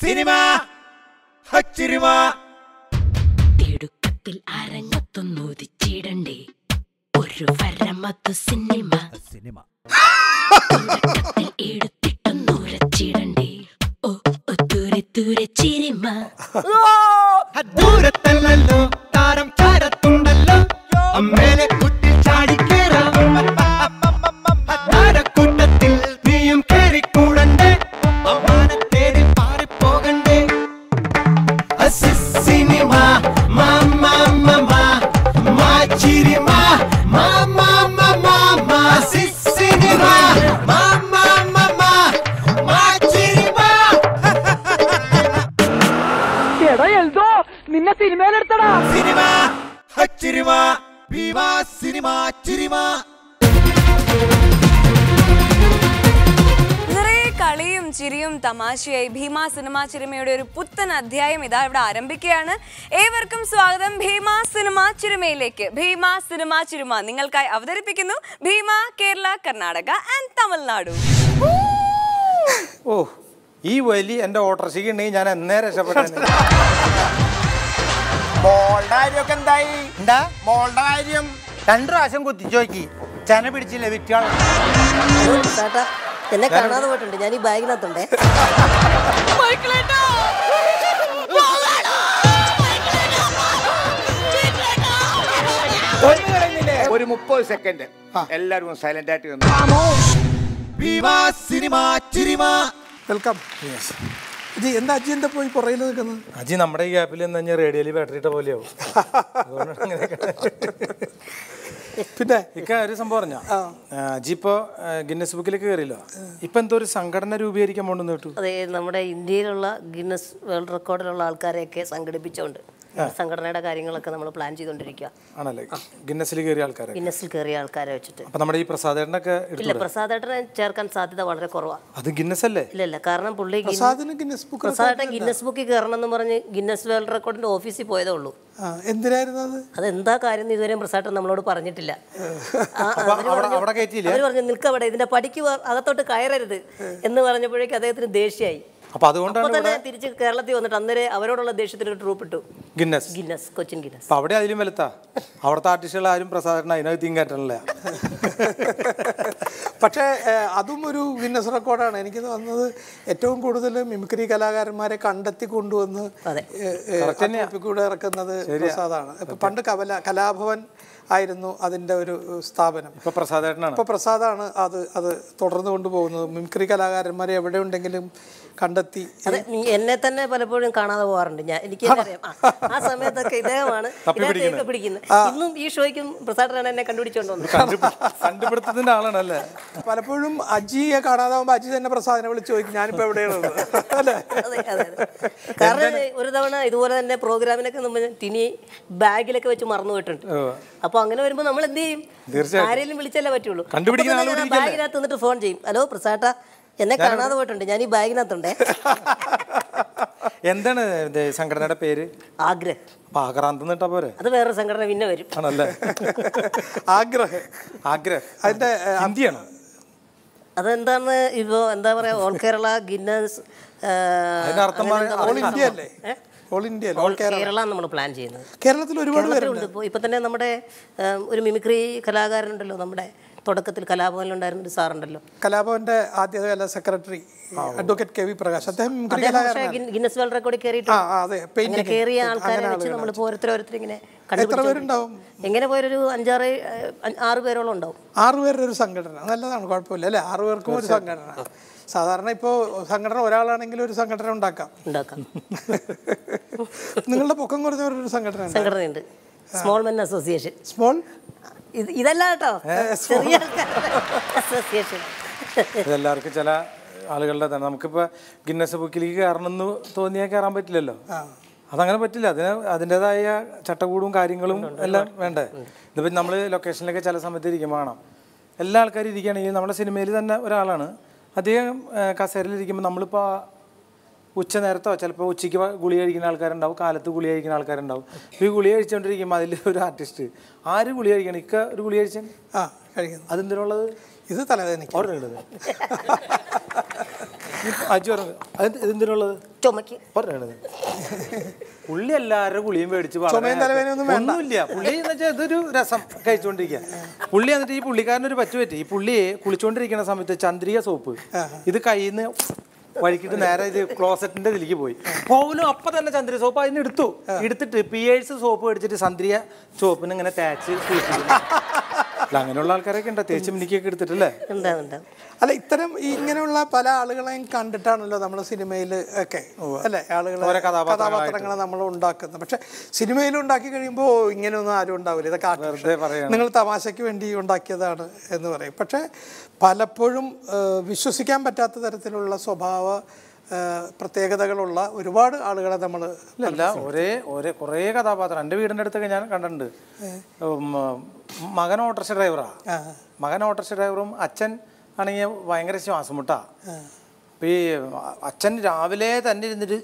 Cinema ഹച്ചിരിമ തിടുക്കത്തിൽ അരങ്ങത്തൊന്നുദിച്ചിടണ്ടേ ഒരു വരമത്തു cinema cinema തുടക്കത്തിൽ എടുത്തിട്ടൊന്നുരച്ചിടണ്ടേ ഓ ഓ, ദൂരെ ദൂരെ ചിരിമ ദൂരത്തല്ലല്ലോ താരം ചാരത്തുണ്ടല്ലോ അമ്മേലെ കുട്ടി ചാടിക്കേറാം താരക്കൂട്ടത്തിൽ നീയും കേറിക്കൂടണ്ടേ അമ്മാനെ തേടി പാറിപ്പോകണ്ടേ അസി സിനിമ മാമ മമ മാച്ചിരിമ മാമ മമ അസി സിനിമ മാമ മമ മാച്ചിരിമ എടാ എൽദോ നിന്നെ സിനിമയിലെടുത്തടാ സിനിമ ഹച്ചിരിമ ഭീമ സിനിമ ചിരിമ നിറയെ കളിയും ചിരിയും തമാശയായി ഭീമ സിനിമ ചിരിമയുടെ ഒരു പുത്തൻ അധ്യായം ഇതാ ഇവിടെ ആരംഭിക്കുകയാണ് ഏവർക്കും സ്വാഗതം ഭീമ സിനിമ ചിരിമയിലേക്ക് ഭീമ സിനിമ ചിരിമ നിങ്ങൾക്കായി അവതരിപ്പിക്കുന്നു ഭീമ കേരള കർണാടക ആൻഡ് തമിഴ്നാടു ഓ ഈ വലി എൻ്റെ ഓട്ടർഷയ്ക്ക് ഉണ്ടെങ്കിൽ ഞാൻ എന്നേ രക്ഷപ്പെട്ടു മോളുടെ കാര്യമൊക്കെ എന്തായി എന്താ മോളുടെ കാര്യം രണ്ടു പ്രാവശ്യം കുത്തിച്ചു നോക്കി ചെന പിടിച്ചില്ല വിറ്റാൾ ചേട്ടാ എന്നെ കാണാതെ പോയിട്ടുണ്ട് ഞാൻ ഈ ബാഗിനകത്തുണ്ടേ ഒന്ന് കളയുന്നില്ലേ ഒരു മുപ്പത് സെക്കൻഡ് എല്ലാവരും സൈലന്റ് ആയിട്ട് നിന്ന് ഭീമ സിനിമ ചിരിമ വെൽക്കം ഇത് എന്താ അജി എന്താ പോയി പുറകിൽ നിൽക്കുന്നത് അജി നമ്മുടെ ഈ ഗ്യാപ്പിൽ എന്ന് കഴിഞ്ഞാൽ റേഡിയോയിൽ ബാറ്ററി ഇട്ട പോലെയാവും അതുകൊണ്ടാണ് ഇങ്ങനെയൊക്കെ. പിന്നെ ഇക്ക ഒരു സംഭവം പറഞ്ഞ അജി ഇപ്പോ ഗിന്നസ് ബുക്കിലേക്ക് കയറിയല്ലോ ഇപ്പൊ എന്തോ ഒരു സംഘടന രൂപീകരിക്കാൻ പോണ്ടെന്ന് കേട്ടു അതെ നമ്മുടെ ഇന്ത്യയിലുള്ള ഗിന്നസ് വേൾഡ് റെക്കോർഡിലുള്ള ആൾക്കാരെയൊക്കെ സംഘടിപ്പിച്ചുകൊണ്ട് സംഘടനയുടെ കാര്യങ്ങളൊക്കെ നമ്മൾ പ്ലാൻ ചെയ്തുകൊണ്ടിരിക്കുക ആണല്ലേ ഗിന്നസിൽ കയറിയ ആൾക്കാരെ ഗിന്നസിൽ കയറിയ ആൾക്കാരെ വെച്ചിട്ട് അപ്പൊ നമ്മുടെ ഈ പ്രസാദേട്ടനൊക്കെ ഇല്ല എടുത്തു പ്രസാദേട്ടനെ ചേർക്കാൻ സാധ്യത വളരെ കുറവാണ് അത് ഗിന്നസ് അല്ലേ ഇല്ല ഇല്ല കാരണം പുള്ളി ഗിന്ന- പ്രസാദിന് ഗിന്നസ് ബുക്ക് പ്രസാദേട്ടൻ ഗിന്നസ് ബുക്കിൽ കയറണം എന്ന് പറഞ്ഞ് ഗിന്നസ് വേൾഡ് റെക്കോർഡിന്റെ ഓഫീസിൽ പോയതേ ഉള്ളൂ ആ എന്തിനായിരുന്നു അത് അതെന്താ കാര്യം എന്ന് ഇതുവരെയും പ്രസാദേട്ടൻ നമ്മളോട് പറഞ്ഞിട്ടില്ല ആ, അപ്പൊ അവര് അവിടെ പറഞ്ഞു- അവിടെ കയറ്റിയില്ല അവര് പറഞ്ഞു നിൽക്കവിടെ ഇതിന്റെ പടിക്ക് വ- അകത്തോട്ട് കയറരുത് എന്ന് പറഞ്ഞപ്പോഴേക്കും അദ്ദേഹത്തിന് ദേഷ്യമായി അപ്പൊ അതുകൊണ്ടാണ് അപ്പൊ തന്നെ തിരിച്ച് കേരളത്തിൽ വന്നിട്ട് അന്നേരം അവരോടുള്ള ദേഷ്യത്തിന് ഒരു ട്രൂപ്പ് ഇട്ടു ഗിന്നസ് ഗിന്നസ് കൊച്ചിൻ ഗിന്നസ് അപ്പൊ അവിടെ അതിലും വലുത്താ അവിടുത്തെ ആർട്ടിസ്റ്റുകൾ ആരും പ്രസാദേട്ടൻ അതിനകത്ത് കയറ്റണില്ല പക്ഷേ ഏഹ്, അതും ഒരു ഗിന്നസ് റെക്കോർഡാണ് എനിക്ക് തോന്നുന്നത് ഏറ്റവും കൂടുതൽ മിമിക്രി കലാകാരന്മാരെ കണ്ടെത്തി കൊണ്ടുവന്ന് അതെ. ഏഹ്, ഏഹ്, ആ ട്രോഫി കൂടെ ഇറക്കുന്നത് പ്രസാദാണ് ഇപ്പൊ പണ്ട് കവല കലാഭവൻ ആയിരുന്നു അതിന്റെ ഒരു സ്ഥാപനം ഇപ്പൊ പ്രസാദേട്ടനാണ് ഇപ്പൊ പ്രസാദാണ് അത് അത് തുടർന്ന് കൊണ്ടുപോകുന്നത് മിമിക്രി കലാകാരന്മാരെ എവിടെ ഉണ്ടെങ്കിലും കണ്ടെത്തി അതെ നീ- എന്നെ തന്നെ പലപ്പോഴും കാണാതെ പോകാറുണ്ട് ഞാൻ എനിക്ക് തന്നെ അറിയാം ആ, ആ സമയത്തൊക്കെ ഇദ്ദേഹമാണ് ഇദ്ദേഹത്തെ പിടിക്കുന്നത് ഇന്നും ഈ ഷോയ്ക്കും പ്രസാദനാണ് എന്നെ കണ്ടുപിടിച്ചോണ്ട് വന്നത് കണ്ടുപിടുത്തത്തിന്റെ ആളാണല്ലേ പലപ്പോഴും അജിയെ കാണാതാവുമ്പോൾ അജി തന്നെ പ്രസാദിനെ വിളിച്ച് ചോദിക്കും ഞാനിപ്പോ എവിടെയാണുള്ളത് അല്ലേ അതെ അതെ അതെ. കാരണം ഒരു തവണ ഇതുപോലെ തന്നെ പ്രോഗ്രാമിനൊക്കെ നമ്മൾ തിനി ബാഗിലൊക്കെ വെച്ച് മറന്നു പോയിട്ടുണ്ട് അപ്പൊ അങ്ങനെ വരുമ്പോ നമ്മൾ എന്ത് ചെയ്യും ആരെങ്കിലും വിളിച്ചല്ലേ പറ്റുള്ളൂ കണ്ടുപിടിക്കുന്ന അപ്പൊ തന്നെ ഞാൻ ആ ബാഗിനകത്ത് നിന്നിട്ട് ഫോൺ ചെയ്യും ഹലോ പ്രസാട്ട എന്നെ കാണാതെ പോയിട്ടുണ്ട് ഞാൻ ഈ ബാഗിനകത്തുണ്ടേ എന്താണ് ഇത് സംഘടനയുടെ പേര് ആഗ്രഹ് അപ്പൊ ആക്രാന്തം എന്നിട്ടാ പോരെ അത് വേറെ സംഘടന പിന്നെ വരും ആണല്ലേ ആഗ്രഹം ആഗ്രഹ് അതിന്റെ ഏഹ്, ഹിന്ദിയാണ് അതെന്താന്ന് ഇപ്പോ എന്താ പറയാ ഓൾ കേരള ഗിന്നസ് അതിന്റെ അർത്ഥം പറ- ഓൾ ഇന്ത്യ അല്ലേ ഓൾ ഇന്ത്യ അല്ലേ ഓൾ കേരള കേരള നമ്മൾ പ്ലാൻ ചെയ്യുന്നത് കേരളത്തിൽ ഒരുപാട് പേരുണ്ട് കേരളത്തിലുണ്ട് ഇപ്പോൾ ഇപ്പൊ തന്നെ നമ്മുടെ ഏം, ഒരു മിമിക്രി കലാകാരനുണ്ടല്ലോ നമ്മുടെ തുടക്കത്തിൽ കലാഭവനിലുണ്ടായിരുന്ന ഒരു സാറുണ്ടല്ലോ കലാഭവന്റെ ആദ്യകാല secretary advocate K V Prakash അദ്ദേഹം മിമിക്രി അദ്ദേഹം പക്ഷേ കലാകാരനാണ് ഗിൻ- ഗിന്നസ് വേൾഡ് റെക്കോർഡിൽ ആ കയറിയിട്ടുണ്ട് ആ, അതെ അങ്ങനെ പെയിന്റിംഗ് കയറിയ ആൾക്കാരെ വെച്ച് നമ്മളിപ്പോൾ ഓരോരുത്തരോരുത്തർ ഇങ്ങനെ എത്ര കണ്ടുപിടിച്ചു പേരുണ്ടാവും എങ്ങനെ പോയൊരു അഞ്ചാറ് ഏഹ്, അഞ്ച്- ആറ് പേരോളം ഉണ്ടാവും ആറ് പേരുടെ ഒരു സംഘടന നല്ലതാണ് കുഴപ്പമില്ല അല്ലേ ആറ് പേർക്കും ഒരു സംഘടന സാധാരണ ഇപ്പോൾ സംഘടന ഒരാളാണെങ്കിൽ ഒരു സംഘടന ഉണ്ടാക്കാം ഉണ്ടാക്കാം നിങ്ങളുടെ പൊക്കം കുറഞ്ഞവരൊരു സംഘടന ഉണ്ട് സംഘടനയുണ്ട് സ്മോൾ മെൻ അസോസിയേഷൻ സ്മോൾ ഇത് ഇതല്ല കേട്ടോ ചെറിയ അസോസിയേഷൻ ഇതെല്ലാവർക്കും ചില ആളുകളുടെ തന്നെ നമുക്കിപ്പോ ഗിന്നസ് ബുക്കിലേക്ക് കയറണമെന്ന് തോന്നിയാൽ കയറാൻ പറ്റില്ലല്ലോ അതങ്ങനെ പറ്റില്ല അതിന് അതിൻ്റെതായ ചട്ടക്കൂടും കാര്യങ്ങളും എല്ലാം വേണ്ടേ ഇതിപ്പോ നമ്മൾ ലൊക്കേഷനിലൊക്കെ ചില സമയത്ത് ഇരിക്കുമ്പോൾ കാണാം എല്ലാ ആൾക്കാരും ഇരിക്കുകയാണെങ്കിൽ നമ്മുടെ സിനിമയിൽ തന്നെ ഒരാളാണ് അദ്ദേഹം കസേരയിൽ ഇരിക്കുമ്പോൾ നമ്മളിപ്പോൾ ഉച്ച നേരത്തോ ചിലപ്പോൾ ഉച്ചയ്ക്ക് വ- ഗുളി കഴിക്കുന്ന ആൾക്കാരുണ്ടാവും കാലത്ത് ഗുളി കഴിക്കുന്ന ആൾക്കാരുണ്ടാവും അപ്പോൾ ഈ ഗുളി കഴിച്ചുകൊണ്ടിരിക്കുമ്പോൾ അതിൽ ഒരു ആർട്ടിസ്റ്റ് ആര് ഗുളി കഴിക്കണം ഇക്ക ഒരു ഗുളി കഴിച്ചാൽ ആ കഴിക്കുന്നു അതെന്തിനുള്ളത് ഇത് തലവേദനയ്ക്ക് ഓർഡർ ഇടുന്നത് അജി പറഞ്ഞു അത് എന്തിനുള്ളത് ചുമക്ക് പറയണത് പുള്ളി എല്ലാവരുടെ ഗുളിയും മേടിച്ച് വളരെ ചുമയും തലവേദനയൊന്നും വേണ്ട. ഒന്നുമില്ല പുള്ളി എന്ന് വെച്ചാൽ ഇതൊരു രസം കഴിച്ചുകൊണ്ടിരിക്കുക പുള്ളി എന്നിട്ട് ഈ പുള്ളിക്കാരനൊരു പറ്റു പറ്റി ഈ പുള്ളിയെ കുളിച്ചുകൊണ്ടിരിക്കുന്ന സമയത്ത് ചന്ദ്രിക സോപ്പ് ഇത് കയ്യിൽ നിന്ന് വഴിക്കിട്ട് നേരെ ഇത് ക്ലോസറ്റിന്റെ ഇതിലേക്ക് പോയി പോലും അപ്പൊ തന്നെ ചന്ദ്രിക സോപ്പ് അതിന് എടുത്തു എടുത്തിട്ട് പിയേഴ്സ് സോപ്പ് മേടിച്ചിട്ട് ചന്ദ്രിക സോപ്പിന് ഇങ്ങനെ തേച്ച് കുളിപ്പിക്കും അല്ല അങ്ങനെയുള്ള ആൾക്കാരൊക്കെ ഉണ്ട് തേച്ച് മിനിക്കൊക്കെ എടുത്തിട്ടല്ലേ ഉണ്ടാവും ഉണ്ടാവും അല്ല ഇത്തരം ഈ ഇങ്ങനെയുള്ള പല ആളുകളെയും കണ്ടിട്ടാണല്ലോ നമ്മൾ സിനിമയിൽ ഒക്കെ അല്ലെ ആളുകളെ ഓരോ കഥാപാത്രങ്ങളായിട്ട്. കഥാപാത്രങ്ങളെ നമ്മൾ ഉണ്ടാക്കുന്നത് പക്ഷെ സിനിമയിൽ ഉണ്ടാക്കി കഴിയുമ്പോൾ ഇങ്ങനെയൊന്നും ആരും ഉണ്ടാവില്ല ഇതൊക്കെ artificial. വെറുതെ പറയാണ്. നിങ്ങൾ തമാശയ്ക്ക് വേണ്ടി ഉണ്ടാക്കിയതാണ് എന്ന് പറയും പക്ഷെ പലപ്പോഴും ആ, വിശ്വസിക്കാൻ പറ്റാത്ത തരത്തിലുള്ള സ്വഭാവ ആ, പ്രത്യേകതകളുള്ള ഒരുപാട് ആളുകളെ നമ്മൾ അല്ല ഒരേ ഒരേ കുറേ കഥാപാത്രം എൻ്റെ വീടിൻ്റെ അടുത്തൊക്കെ ഞാൻ കണ്ടിട്ടുണ്ട് ഉം, മകൻ ഓട്ടോറിക്ഷ ഡ്രൈവറാ മകൻ ഓട്ടോറിക്ഷ ഡ്രൈവറും അച്ഛൻ ആണെങ്കിൽ ഭയങ്കര ശ്വാസം മുട്ടാ അപ്പൊ ഈ അച്ഛൻ രാവിലെ തന്നെ ഇരുന്നിട്ട്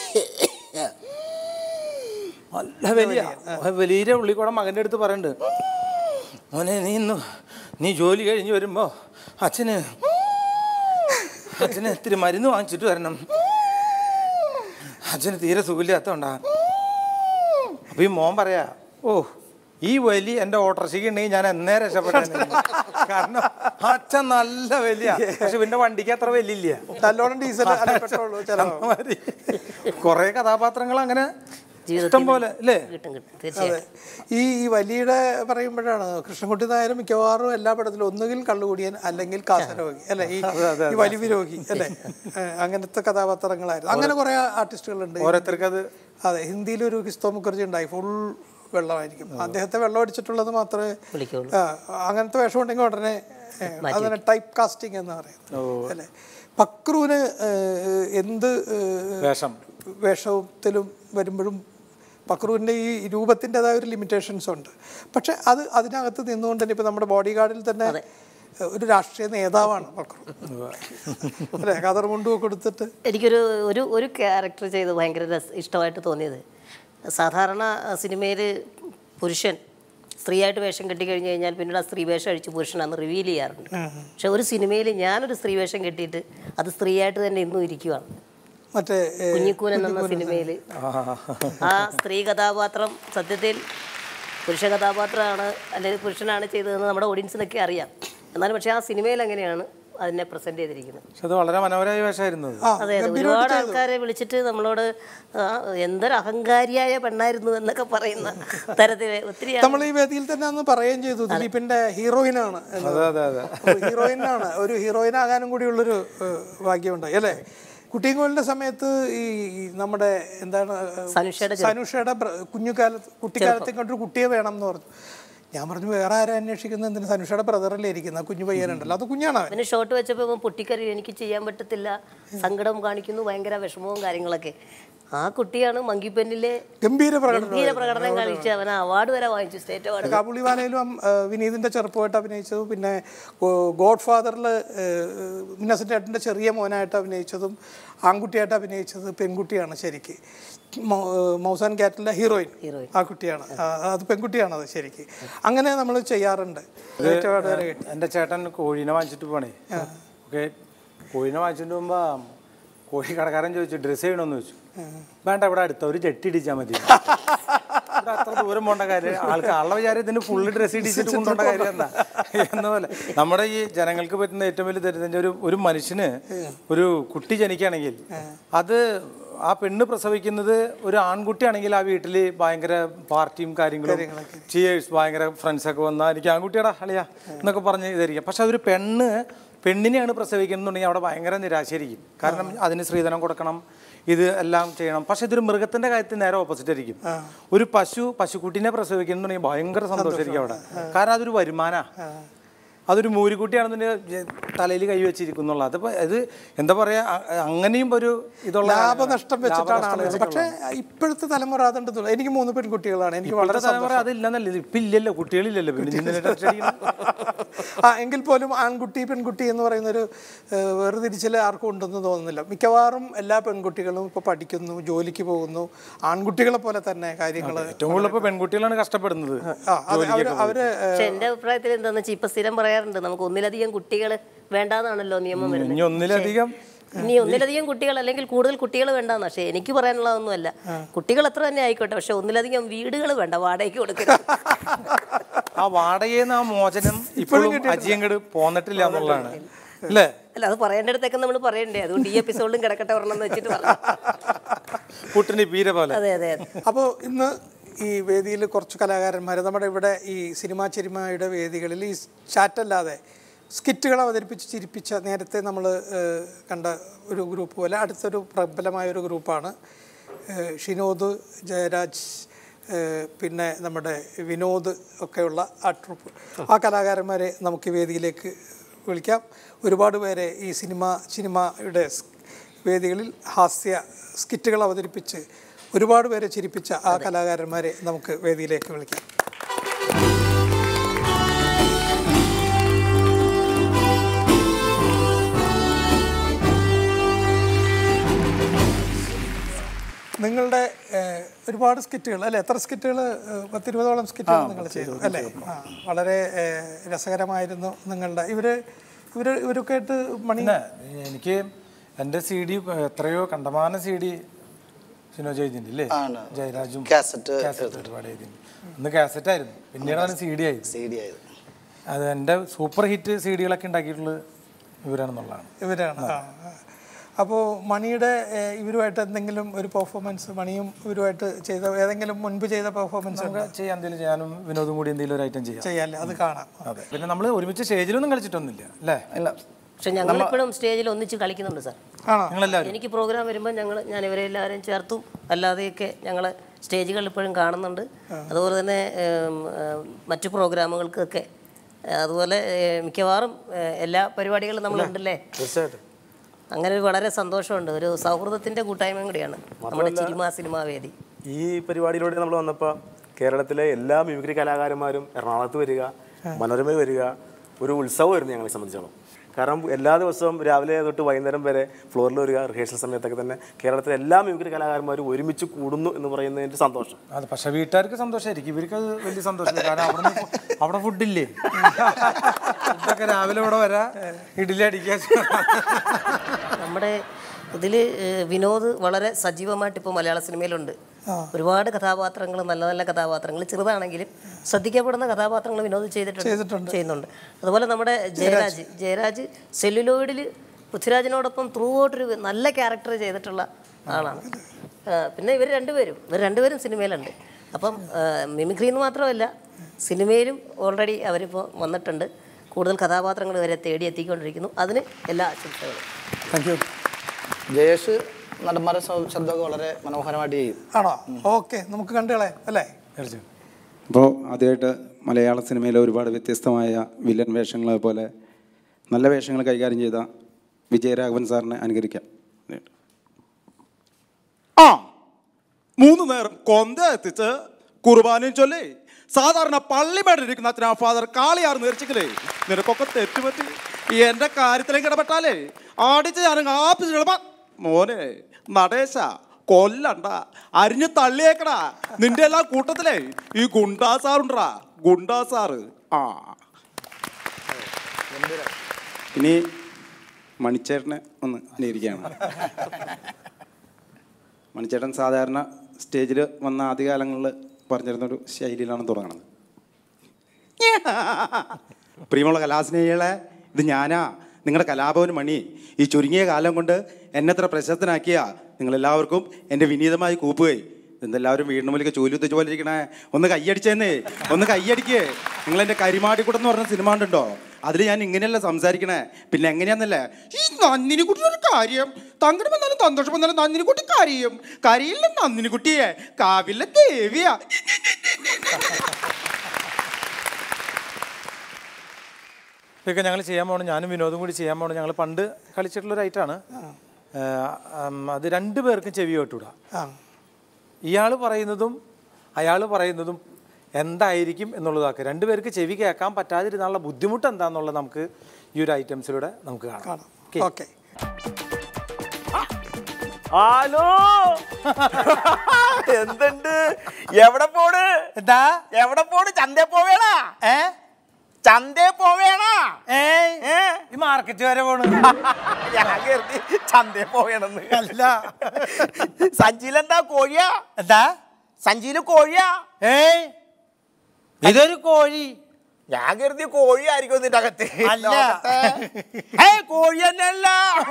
നല്ല വലിയ വലിയ ഉള്ളി കൂടെ മകൻ്റെ അടുത്ത് പറയുന്നുണ്ട് മോനെ നീ ഇന്ന് നീ ജോലി കഴിഞ്ഞ് വരുമ്പോ അച്ഛന് അച്ഛന് ഇത്തിരി മരുന്ന് വാങ്ങിച്ചിട്ട് വരണം അച്ഛന് തീരെ സുഖമില്ലാത്തോണ്ടാ അപ്പൊ ഈ മോൻ പറയാ ഓ ഈ വലി എൻ്റെ ഓട്ടോറിക്ഷയ്ക്ക് ഉണ്ടെങ്കിൽ ഞാൻ എന്നേ രക്ഷപ്പെട്ടു കാരണം അച്ഛൻ നല്ല വലിയ പക്ഷെ പിന്നെ വണ്ടിക്ക് അത്ര വലിയ നല്ലോണം ഡീസൽ അല്ലെ പെട്രോൾ ചിലവ് കുറെ കഥാപാത്രങ്ങൾ അങ്ങനെ ജീവിതത്തിൽ ഇഷ്ടം പോലെ അല്ലേ കിട്ടും കിട്ടും അതെ തീർച്ചയായും ഈ ഈ വലിയുടെ പറയുമ്പോഴാണ് കൃഷ്ണൻകുട്ടി നായർ മിക്കവാറും എല്ലാ പടത്തിലും ഒന്നുകിൽ കള്ളുകുടിയൻ അല്ലെങ്കിൽ കാസരോഗി അല്ലെ ഈ ഈ വലിവ് രോഗി അല്ലെ ഏഹ് അങ്ങനത്തെ കഥാപാത്രങ്ങളായിരുന്നു അങ്ങനെ കുറെ ആർട്ടിസ്റ്റുകളുണ്ട് ഓരോരുത്തർക്ക് അത് അതെ ഹിന്ദിയിൽ ഒരു കിസ്തോ മുഖർജി ഉണ്ടായി ഫുൾ വെള്ളമായിരിക്കും അദ്ദേഹത്തെ വെള്ളം അടിച്ചിട്ടുള്ളത് മാത്രമേ വിളിക്കുള്ളൂ ആ, അങ്ങനത്തെ വേഷം ഉണ്ടെങ്കിൽ ഉടനെ ഏഹ്, അതിനെ ടൈപ്പ് കാസ്റ്റിംഗ് എന്ന് പറയുന്നത് അല്ലേ പക്രൂന് ഏഹ്, എന്ത് ഏഹ്, വേഷം വേഷത്തിലും വരുമ്പോഴും പക്രൂവിൻ്റെ ഈ രൂപത്തിൻ്റെതായ ഒരു ലിമിറ്റേഷൻസ് ഉണ്ട് പക്ഷെ അത് അതിനകത്ത് നിന്നുകൊണ്ട് തന്നെ ഇപ്പം നമ്മുടെ ബോഡി ഗാർഡിൽ തന്നെ ഒരു രാഷ്ട്രീയ നേതാവാണ് പക്രു അല്ലേ കതർ മുണ്ടുമൊക്കെ കൊടുത്തിട്ട് എനിക്കൊരു ഒരു ഒരു ക്യാരക്ടർ ചെയ്ത് ഭയങ്കര രസ ഇഷ്ടമായിട്ട് തോന്നിയത് സാധാരണ സിനിമയിൽ പുരുഷൻ സ്ത്രീയായിട്ട് വേഷം കെട്ടിക്കഴിഞ്ഞ് കഴിഞ്ഞാൽ പിന്നീട് ആ സ്ത്രീ വേഷം അഴിച്ച് പുരുഷനാന്ന് റിവീൽ ചെയ്യാറുണ്ട് പക്ഷെ ഒരു സിനിമയിൽ ഞാനൊരു സ്ത്രീ വേഷം കെട്ടിയിട്ട് അത് സ്ത്രീയായിട്ട് തന്നെ ഇന്നും ഇരിക്കുവാണ് മറ്റേ ഏഹ്, കുഞ്ഞിക്കൂനൻ എന്ന സിനിമയിൽ ആ സ്ത്രീ കഥാപാത്രം സത്യത്തിൽ പുരുഷ കഥാപാത്രമാണ് അല്ലെങ്കിൽ പുരുഷനാണ് ചെയ്തതെന്ന് നമ്മുടെ ഓഡിയൻസിനൊക്കെ അറിയാം എന്നാലും പക്ഷേ ആ സിനിമയിൽ അങ്ങനെയാണ് അതിനെ പ്രസന്റ് ചെയ്തിരിക്കുന്നത് പക്ഷെ അത് വളരെ മനോഹരമായ വേഷമായിരുന്നു അത്. ആ അതെ അതെ ഒരുപാട് ആൾക്കാരെ വിളിച്ചിട്ട് നമ്മളോട് ആ, എന്തൊരു അഹങ്കാരിയായ പെണ്ണായിരുന്നു എന്നൊക്കെ പറയുന്ന തരത്തിൽ ഒത്തിരി ആൾ- നമ്മൾ ഈ വേദിയിൽ തന്നെ അന്ന് പറയുകയും ചെയ്തു ദിലീപിന്റെ ഹീറോയിനാണ് അതെ അതെ അതെ ഹീറോയിനാണ് ഒരു ഹീറോയിൻ ആകാനും കൂടിയുള്ളൊരു ഏഹ്, ഭാഗ്യമുണ്ടായി അല്ലേ കുട്ടിങ്കോലിന്റെ സമയത്ത് ഈ ഈ നമ്മുടെ എന്താണ് ഏഹ്, സനുഷയുടെ സനുഷയുടെ ബ്ര- കുഞ്ഞുകാലത്ത് കുട്ടിക്കാലത്തെ കൊണ്ടൊരു കുട്ടിയെ വേണം എന്ന് പറഞ്ഞു ഞാൻ പറഞ്ഞു വേറെ ആരും അന്വേഷിക്കുന്നത് എന്തിന് സനുഷയുടെ ബ്രദറല്ലേ ഇരിക്കുന്ന കുഞ്ഞു പയ്യനുണ്ടല്ലോ അത് കുഞ്ഞാണ് അവൻ അവന് ഷോട്ട് വെച്ചപ്പോൾ ഇവൻ പൊട്ടിക്കറി എനിക്ക് ചെയ്യാൻ പറ്റത്തില്ല സങ്കടം കാണിക്കുന്നു ഭയങ്കര വിഷമവും കാര്യങ്ങളൊക്കെ ആ കുട്ടിയാണ് മങ്കിപ്പെന്നിലെ ഗംഭീര പ്രകടനം ഗംഭീര പ്രകടനം കാണിച്ച് അവൻ അവാർഡ് വരെ വാങ്ങിച്ചു സ്റ്റേറ്റ് അവാർഡ് കാബുളിവാലയിലും വിനീതിന്റെ ചെറുപ്പമായിട്ട് അഭിനയിച്ചതും പിന്നെ ഗോഡ് ഫാദറിൽ ഇന്നസെന്റ് ഏട്ടൻ്റെ ചെറിയ മോനായിട്ട് അഭിനയിച്ചതും ആൺകുട്ടിയായിട്ട് അഭിനയിച്ചത് പെൺകുട്ടിയാണ് ശരിക്ക് മൗ- ഏഹ് മൗസാൻ കാറ്റിലെ ഹീറോയിൻ ആ കുട്ടിയാണ് ആ, അത് പെൺകുട്ടിയാണ് അത് ശരിക്ക് അങ്ങനെ നമ്മൾ ചെയ്യാറുണ്ട് ഏറ്റവും വരെ കിട്ടി. എൻ്റെ ചേട്ടൻ കോഴീനെ വാങ്ങിച്ചിട്ട് പോണേ ഓക്കെ കോഴീനെ വാങ്ങിച്ചിട്ട് പോകുമ്പോ കോഴി കടക്കാരൻ ചോദിച്ചു ഡ്രസ്സ് ചെയ്യണമെന്ന് ചോദിച്ചു വേണ്ട ഇവിടെ അടുത്ത ഒരു ജെട്ടി ഇടിച്ചാൽ മതി ഇവിടെ അത്ര ദൂരം പോണ്ട കാര്യം ആൾക്ക് ആളുടെ വിചാരം ഇതിന് ഫുള്ള് ഡ്രസ്സ് ഇടിച്ചിട്ട് കൊണ്ടുപോണ്ട കാര്യം എന്താ എന്ന പോലെ നമ്മുടെ ഈ ജനങ്ങൾക്ക് പറ്റുന്ന ഏറ്റവും വലിയ ദരിദ്രം ഒരു ഒരു മനുഷ്യന് ഒരു കുട്ടി ജനിക്കുകയാണെങ്കിൽ അത് ആ പെണ്ണ് പ്രസവിക്കുന്നത് ഒരു ആൺകുട്ടിയാണെങ്കിൽ ആ വീട്ടിൽ ഭയങ്കര പാർട്ടിയും കാര്യങ്ങളും ചിയേഴ്സ് ഭയങ്കര ഫ്രണ്ട്സൊക്കെ വന്നാൽ എനിക്ക് ആൺകുട്ടിയാടാ അളിയാ എന്നൊക്കെ പറഞ്ഞ് ഇതായിരിക്കും പക്ഷെ അതൊരു പെണ്ണ് പെണ്ണിനെയാണ് പ്രസവിക്കുന്നുണ്ടെങ്കിൽ അവിടെ ഭയങ്കര നിരാശയായിരിക്കും കാരണം അതിന് സ്ത്രീധനം കൊടുക്കണം ഇത് എല്ലാം ചെയ്യണം പക്ഷെ ഇതൊരു മൃഗത്തിന്റെ കാര്യത്തിൽ നേരെ ഓപ്പോസിറ്റ് ആയിരിക്കും ഒരു പശു പശുക്കുട്ടിനെ പ്രസവിക്കുന്നുണ്ടെങ്കിൽ ഭയങ്കര സന്തോഷമായിരിക്കും അവിടെ കാരണം അതൊരു വരുമാന അതൊരു മൂരിക്കുട്ടിയാണെന്നുണ്ടെങ്കിൽ തലയിൽ കൈ വെച്ചിരിക്കുന്നുള്ള അതിപ്പോ ഇത് എന്താ പറയാ അ- അങ്ങനെയും ഒരു ഇതുള്ള ലാഭനഷ്ടം വെച്ചിട്ടാണ് ലാഭനഷ്ടം ആളുകൾ പക്ഷേ ഇപ്പോഴത്തെ തലമുറ അതുണ്ട് തോന്നുന്നു. എനിക്ക് മൂന്ന് പെൺകുട്ടികളാണ് എനിക്ക് വളരെ ഇപ്പോഴത്തെ തലമുറ അതില്ലെന്നല്ല ഇപ്പൊ ഇല്ലല്ലോ കുട്ടികളില്ലല്ലോ പിന്നെ ഇതിനെ touch അടിക്കണം. ആ എങ്കിൽ പോലും ആൺകുട്ടി പെൺകുട്ടി എന്ന് പറയുന്നൊരു ഏഹ്, വേർതിരിച്ചിൽ ആർക്കും ഉണ്ടെന്ന് തോന്നുന്നില്ല മിക്കവാറും എല്ലാ പെൺകുട്ടികളും ഇപ്പോൾ പഠിക്കുന്നു ജോലിക്ക് പോകുന്നു ആൺകുട്ടികളെ പോലെ തന്നെ കാര്യങ്ങൾ ഏറ്റവും കൂടുതൽ ഇപ്പൊ പെൺകുട്ടികളാണ് കഷ്ടപ്പെടുന്നത് ആ അത് അവര് അവര് പക്ഷെ എന്റെ അഭിപ്രായത്തിൽ എന്താണെന്ന് വെച്ചാൽ ഇപ്പൊ സ്ഥിരം പറയാറുണ്ട് നമുക്ക് ഒന്നിലധികം കുട്ടികൾ വേണ്ടാന്നാണല്ലോ നിയമം വരുന്നത് ഇനി ഒന്നിലധികം ഇനി ഒന്നിലധികം കുട്ടികൾ അല്ലെങ്കിൽ കൂടുതൽ കുട്ടികൾ വേണ്ടെന്ന് പക്ഷേ എനിക്ക് പറയാനുള്ളതൊന്നുമല്ല കുട്ടികൾ എത്ര തന്നെ ആയിക്കോട്ടെ പക്ഷെ ഒന്നിലധികം വീടുകൾ വേണ്ട വാടകയ്ക്ക് കൊടുക്കരുത് ആ വാടകയെന്ന് ആ മോചനം ഇപ്പോഴും അജിയങ്ങട് പോന്നിട്ടില്ല എന്നുള്ളതാണ് അല്ലേ അല്ല അത് പറയേണ്ടടുത്തൊക്കെ നമ്മൾ പറയണ്ടേ അതുകൊണ്ട് ഈ എപ്പിസോഡിലും കിടക്കട്ടെ ഒരെണ്ണം എന്ന് വെച്ചിട്ട് പറഞ്ഞു പുട്ടിന് പീര പോലെ അതെ അതെ അതെ അപ്പോൾ ഇന്ന് ഈ വേദിയിൽ കുറച്ച് കലാകാരന്മാർ നമ്മുടെ ഇവിടെ ഈ സിനിമാ ചിരിമയുടെ വേദികളിൽ ഈ ചാറ്റല്ലാതെ സ്കിറ്റുകൾ അവതരിപ്പിച്ച് ചിരിപ്പിച്ച നേരത്തെ നമ്മൾ കണ്ട ഒരു ഗ്രൂപ്പ് പോലെ അടുത്തൊരു പ്രബലമായ ഒരു ഗ്രൂപ്പാണ് ഏഹ് ഷിനോദ് ജയരാജ് ഏഹ് പിന്നെ നമ്മുടെ വിനോദ് ഒക്കെയുള്ള ആ ട്രൂപ്പ് ആ കലാകാരന്മാരെ നമുക്ക് ഈ വേദിയിലേക്ക് വിളിക്കാം ഒരുപാട് പേരെ ഈ സിനിമ സിനിമയുടെ സ് വേദികളിൽ ഹാസ്യ സ്കിറ്റുകൾ അവതരിപ്പിച്ച് ഒരുപാട് പേരെ ചിരിപ്പിച്ച ആ കലാകാരന്മാരെ നമുക്ക് വേദിയിലേക്ക് വിളിക്കാം നിങ്ങളുടെ ഏഹ്, ഒരുപാട് സ്കിറ്റുകൾ അല്ലെ എത്ര സ്കിറ്റുകൾ പത്തിരുപതോളം സ്കിറ്റുകൾ നിങ്ങൾ ചെയ്തു അല്ലേ ആ വളരെ ഏഹ്, രസകരമായിരുന്നു നിങ്ങളുടെ ഇവര് ഇവര് ഇവരൊക്കെ ആയിട്ട് മണി പിന്നെ എനിക്ക് എൻ്റെ സി ഡി എത്രയോ കണ്ടമാന സി ഡി സിനോ ചെയ്തിട്ടുണ്ട് അല്ലേ ആണ്. ജയരാജും കാസറ്റ് കാസറ്റ് ഒരുപാട് ചെയ്തിട്ടുണ്ട് അന്ന് കാസറ്റ് ആയിരുന്നു പിന്നീടാണ് സി ഡി ആയത് സി ഡി ആയത് അത് എൻ്റെ സൂപ്പർ ഹിറ്റ് സി ഡികളൊക്കെ ഉണ്ടാക്കിയിട്ടുള്ളത് ഇവരാണെന്നുള്ളതാണ് ഇവരാണ് ആ അപ്പോൾ മണിയുടെ ഏഹ്, ഇവരുമായിട്ട് എന്തെങ്കിലും ഒരു പെർഫോമൻസ് മണിയും ഇവരുമായിട്ട് ചെയ്ത ഏതെങ്കിലും മുൻപ് ചെയ്ത പെർഫോമൻസ് നമുക്ക് ചെയ്യാൻ എന്തെങ്കിലും ചെയ്യാനും വിനോദും കൂടി എന്തെങ്കിലും ഒരു ഐറ്റം ചെയ്യാം ചെയ്യാല്ലേ അത് കാണാം അതെ പിന്നെ നമ്മൾ ഒരുമിച്ച് സ്റ്റേജിലൊന്നും കളിച്ചിട്ടൊന്നുമില്ല അല്ലേ ഇല്ല പക്ഷെ ഞങ്ങളിപ്പോഴും സ്റ്റേജിൽ ഒന്നിച്ച് കളിക്കുന്നുണ്ട് സാർ ആണോ നിങ്ങളെല്ലാവരും എനിക്ക് പ്രോഗ്രാം വരുമ്പോൾ ഞങ്ങൾ ഞാൻ ഇവരെ എല്ലാവരും ചേർത്തും അല്ലാതെയൊക്കെ ഞങ്ങൾ സ്റ്റേജുകളിൽ ഇപ്പോഴും കാണുന്നുണ്ട് അതുപോലെ തന്നെ ഏം, ഏം, മറ്റു പ്രോഗ്രാമുകൾക്കൊക്കെ ഏ, അതുപോലെ ഏ, മിക്കവാറും ഏ, എല്ലാ പരിപാടികളും നമ്മളുണ്ടല്ലേ തീർച്ചയായിട്ടും അങ്ങനെ ഒരു വളരെ സന്തോഷമുണ്ട് ഒരു സൗഹൃദത്തിന്റെ കൂട്ടായ്മയും കൂടിയാണ് നമ്മുടെ ചിരിമ സിനിമാ വേദി ഈ പരിപാടിയിലൂടെ നമ്മൾ വന്നപ്പോൾ കേരളത്തിലെ എല്ലാ മിമിക്രി കലാകാരന്മാരും എറണാകുളത്ത് വരിക മനോരമ വരിക ഒരു ഉത്സവമായിരുന്നു ഞങ്ങളെ സംബന്ധിച്ചോളം കാരണം എല്ലാ ദിവസവും രാവിലെ തൊട്ട് വൈകുന്നേരം വരെ ഫ്ലോറിൽ വരിക റിഹേഴ്സൽ സമയത്തൊക്കെ തന്നെ കേരളത്തിലെ എല്ലാ മിമിക്രി കലാകാരന്മാരും ഒരുമിച്ച് കൂടുന്നു എന്ന് പറയുന്നതിൻ്റെ സന്തോഷം അത് പക്ഷെ വീട്ടുകാർക്ക് സന്തോഷമായിരിക്കും ഇവർക്ക് അത് വലിയ സന്തോഷമില്ല കാരണം അവിടെ അവിടെ ഫുഡില്ലേ ഫുഡൊക്കെ രാവിലെ ഇവിടെ വരാ ഇഡ്ഡലി അടിക്കുക നമ്മുടെ ഇതിൽ വിനോദ് വളരെ സജീവമായിട്ട് ഇപ്പോൾ മലയാള സിനിമയിലുണ്ട് ഒരുപാട് കഥാപാത്രങ്ങൾ നല്ല നല്ല കഥാപാത്രങ്ങൾ ചെറുതാണെങ്കിലും ശ്രദ്ധിക്കപ്പെടുന്ന കഥാപാത്രങ്ങൾ വിനോദ് ചെയ്തിട്ടുണ്ട് ചെയ്യുന്നുണ്ട് അതുപോലെ നമ്മുടെ ജയരാജ് ജയരാജ് സെല്ലുലോയിഡിൽ പൃഥ്വിരാജിനോടൊപ്പം ത്രൂ ഔട്ടൊരു നല്ല ക്യാരക്ടർ ചെയ്തിട്ടുള്ള ആളാണ് ആ, പിന്നെ ഇവർ രണ്ടുപേരും ഇവർ രണ്ടുപേരും സിനിമയിലുണ്ട് അപ്പം മിമിക്രി എന്ന് മാത്രമല്ല സിനിമയിലും ഓൾറെഡി അവരിപ്പോൾ വന്നിട്ടുണ്ട് കൂടുതൽ കഥാപാത്രങ്ങൾ ഇവരെ തേടി എത്തിക്കൊണ്ടിരിക്കുന്നു അതിന് എല്ലാ ആശംസകളും താങ്ക് യു ജയേഷ് നടന്മാരുടെ ശ- ശബ്ദമൊക്കെ വളരെ മനോഹരമായിട്ട് ചെയ്യും ആണോ ഓക്കെ നമുക്ക് കണ്ടുകളെ അല്ലേ തീർച്ചയായും അപ്പോൾ ആദ്യമായിട്ട് മലയാള സിനിമയിലെ ഒരുപാട് വ്യത്യസ്തമായ വില്ലൻ വേഷങ്ങളെ പോലെ നല്ല വേഷങ്ങൾ കൈകാര്യം ചെയ്ത വിജയരാഘവൻ സാറിനെ അനുകരിക്കാം ആ മൂന്ന് നേരം കൊന്ത എത്തിച്ച് കുർബാനയും ചൊല്ലി സാധാരണ പള്ളിമേടിരിക്കുന്ന അച്ഛനാ ഫാദർ കാളിയാർ നേർച്ചിക്കലേ നിനക്കൊക്കെ തെറ്റുപറ്റി എന്റെ കാര്യത്തിലേക്ക് ഇടപെട്ടാലേ അടിച്ച് ഞാൻ ആപ്പിച്ച് കിടപ്പ മോനെ നടേശ കൊല്ലണ്ട അരിഞ്ഞ് തള്ളിയേക്കടാ നിന്റെ എല്ലാ കൂട്ടത്തിലേ ഈ ഗുണ്ടാ സാറുണ്ടാ ഗുണ്ടാ സാറ് ആ ഇനി മണിച്ചേട്ടനെ ഒന്ന് അനുകരിക്കുകയാണ് മണിച്ചേട്ടൻ സാധാരണ സ്റ്റേജിൽ വന്ന ആദ്യകാലങ്ങളിൽ പറഞ്ഞിരുന്നൊരു ശൈലിയിലാണ് തുടങ്ങുന്നത് പ്രിയമുള്ള കലാസ്നേഹികളെ ഇത് ഞാനാ നിങ്ങളുടെ കലാഭവൻ മണി ഈ ചുരുങ്ങിയ കാലം കൊണ്ട് എന്നെ എത്ര പ്രശസ്തനാക്കിയ നിങ്ങളെല്ലാവർക്കും എൻ്റെ വിനീതമായി കൂപ്പുകയും എന്തെല്ലാവരും വീടിന് മുന്നിലേക്ക് ചൂലി ഉദ്ദേശിച്ച പോലെ ഇരിക്കണേ ഒന്ന് കയ്യടിച്ചേന്നേ ഒന്ന് കയ്യടിക്കേ നിങ്ങൾ എൻ്റെ കരിമാടിക്കൂടം എന്ന് പറഞ്ഞ സിനിമ ഉണ്ടോ അതിൽ ഞാൻ ഇങ്ങനെയല്ല സംസാരിക്കണേ പിന്നെ എങ്ങനെയാന്നല്ലേ ഈ നന്ദിനി കുട്ടി ഒരു കാര്യം തങ്കടം വന്നാലും സന്തോഷം വന്നാലും നന്ദിനി കുട്ടി കരയും കരയില്ല നന്ദിനി കുട്ടിയെ കാവിലെ ദേവിയാ ഇതൊക്കെ ഞങ്ങൾ ചെയ്യാൻ പോകണം ഞാനും വിനോദം കൂടി ചെയ്യാൻ പോകണം ഞങ്ങൾ പണ്ട് കളിച്ചിട്ടുള്ള ഒരു ഐറ്റാണ് അത് രണ്ടു പേർക്കും ചെവി കേട്ടൂടാ ആ ഇയാൾ പറയുന്നതും അയാൾ പറയുന്നതും എന്തായിരിക്കും എന്നുള്ളതാക്കുക രണ്ടുപേർക്ക് ചെവി കേൾക്കാൻ പറ്റാതിരുന്നുള്ള ബുദ്ധിമുട്ട് എന്താണെന്നുള്ളത് നമുക്ക് ഈ ഒരു ഐറ്റംസിലൂടെ നമുക്ക് കാണാം Okay. ഓക്കെ ഹലോ എന്തുണ്ട് എവിടെ പോണ് എന്താ എവിടെ പോണ് ചന്തേ പോവേണാ ഏ ചന്തേ പോവേണ ഏയ് ഈ മാർക്കറ്റ് വരെ പോണു ഞാൻ കരുതി ചന്തേ പോവേണെന്ന് അല്ല സഞ്ചിയിലെന്താ കോഴിയാ എന്താ സഞ്ചിയില് കോഴിയാ ഏയ് ഇതൊരു കോഴി ഞാൻ കരുതി കോഴി ആയിരിക്കും ഇതിന്റെ അകത്ത് അല്ല. ഏയ് കോഴി തന്നെയല്ല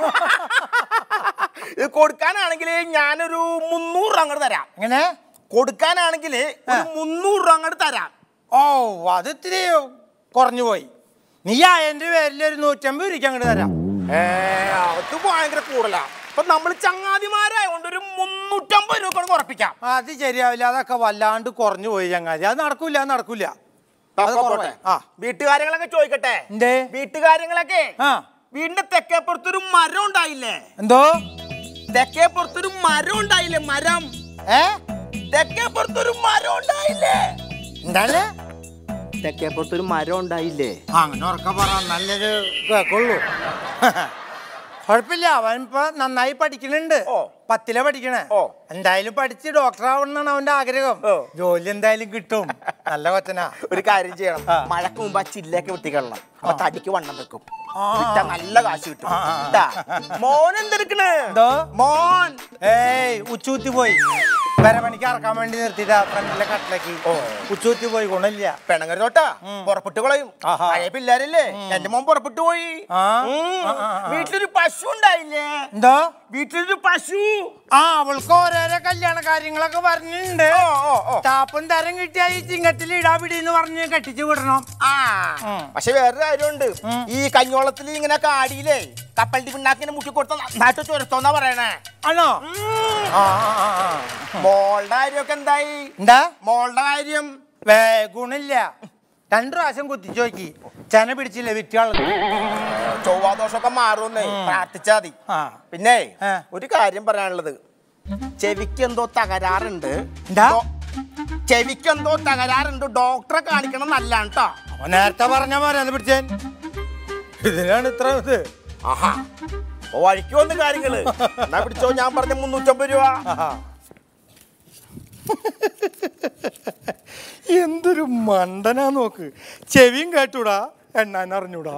ഇത് കൊടുക്കാനാണെങ്കിൽ ഞാനൊരു മുന്നൂറ് രൂപ അങ്ങോട്ട് തരാം എങ്ങനെ കൊടുക്കാനാണെങ്കിൽ ഒരു മുന്നൂറ് രൂപ അങ്ങോട്ട് തരാം ഓ അത് ഇത്തിരി കുറഞ്ഞു പോയി നീ അയന്റെ പേരിൽ ഒരു നൂറ്റമ്പത് രൂപയ്ക്ക് അങ്ങോട്ട് തരാം ഏ, അത് ഭയങ്കര കൂടുതലാ അപ്പൊ നമ്മൾ ചങ്ങാതിമാരായതുകൊണ്ട് ഒരു മുന്നൂറ്റമ്പത് രൂപ കൊണ്ട് ഉറപ്പിക്കാം അത് ശരിയാവില്ല അതൊക്കെ വല്ലാണ്ട് കുറഞ്ഞു പോയി ചങ്ങാതി അത് നടക്കൂല അത് നടക്കൂല അത് അപ്പൊ കുറവാ. പോട്ടെ. ആ വീട്ടുകാര്യങ്ങളൊക്കെ ചോദിക്കട്ടെ എന്തേ വീട്ടുകാര്യങ്ങളൊക്കെ ആ വീടിന്റെ തെക്കേപ്പുറത്തൊരു മരം ഉണ്ടായില്ലേ എന്തോ തെക്കേപ്പുറത്തൊരു മരം ഉണ്ടായില്ലേ മരം ഏ തെക്കേപ്പുറത്തൊരു മരം ഉണ്ടായില്ലേ എന്താണ് തെക്കേപ്പുറത്തൊരു മരം ഉണ്ടായില്ലേ അങ്ങനെ ഉറക്കം പറ നല്ലൊരു കേക്കുള്ളൂ കുഴപ്പമില്ല അവൻ ഇപ്പൊ നന്നായി പഠിക്കുന്നുണ്ട് പത്തിലെ പഠിക്കണേ എന്തായാലും പഠിച്ച് ഡോക്ടർ ആവണമെന്നാണ് അവന്റെ ആഗ്രഹം ജോലി എന്തായാലും കിട്ടും നല്ല കൊച്ചനാ ഒരു കാര്യം ചെയ്യണം മഴക്ക് മുമ്പ് ആ ചില്ലയൊക്കെ വെട്ടിക്കളണം അപ്പൊ തടിക്ക് വണ്ണം വെക്കും വിറ്റാ നല്ല കാശ് കിട്ടും ട്ടാ. മോൻ എന്തെടുക്കണ് മോൻ ഏയ് ഉച്ചൂത്തി പോയി വരെ പണിക്ക് ഇറക്കാൻ വേണ്ടി നിർത്തിയിട്ടാ ഫ്രണ്ടിലെ കട്ടിലേക്ക് ഉച്ചൂത്തി പോയി ഗുണമില്ല പെണങ്ങരോട്ടാ പുറപ്പെട്ടു കളയും പഴയ പിള്ളേരല്ലേ എന്റെ മോൻ പുറപ്പെട്ടു പോയി ആ. ഉം. ആ, ആ, ആ. വീട്ടിലൊരു പശു ഉണ്ടായില്ലേ എന്തോ വീട്ടിലൊരു പശു ആ അവൾക്ക് ഓരോരോ കല്യാണ കാര്യങ്ങളൊക്കെ പറഞ്ഞിട്ടുണ്ട് താപ്പും തരം കിട്ടിയ ഈ ചിങ്ങത്തിൽ ഇടാപിടി എന്ന് പറഞ്ഞ് കെട്ടിച്ചു വിടണം ആ പക്ഷെ വേറൊരു കാര്യമുണ്ട് ഈ കഞ്ഞോളത്തിൽ ഇങ്ങനെ കാടിയിലേ കപ്പലിന്റെ പിണ്ണാക്കിനെ മുക്കി കൊടുത്ത നന്നായിട്ട് ചുരത്തോന്നാ പറയണേ ആണോ ആ, ആ, ആ, ആ. മോളുടെ കാര്യമൊക്കെ എന്തായി എന്താ മോളുടെ കാര്യം വേ ഗുണില്ല രണ്ടു പ്രാവശ്യം കുത്തിച്ചു നോക്കി ചെന പിടിച്ചില്ല വിറ്റുകൾ ചൊവ്വാദോഷമൊക്കെ മാറുമെന്നേ പ്രാർത്ഥിച്ചാ മതി പിന്നെ ഒരു കാര്യം പറയാനുള്ളത് ചെവിക്ക് എന്തോ തകരാറുണ്ട് ഡോ- ചെവിക്ക് എന്തോ തകരാറുണ്ട് ഡോക്ടറെ കാണിക്കണം നല്ലാണ് കേട്ടോ നേരത്തെ പറഞ്ഞ പോലെ അത് പിടിച്ചേൻ ഇതിനാണ് ഇത്ര ഇത് ആഹാ ഓ വഴിക്ക് വന്ന കാര്യങ്ങള് എന്നാ പിടിച്ചോ ഞാൻ പറഞ്ഞ മുന്നൂറ്റമ്പത് രൂപ എന്തൊരു മണ്ടനാ നോക്ക് ചെവിയും കേട്ടൂടാ എണ്ണാൻ അറിഞ്ഞൂടാ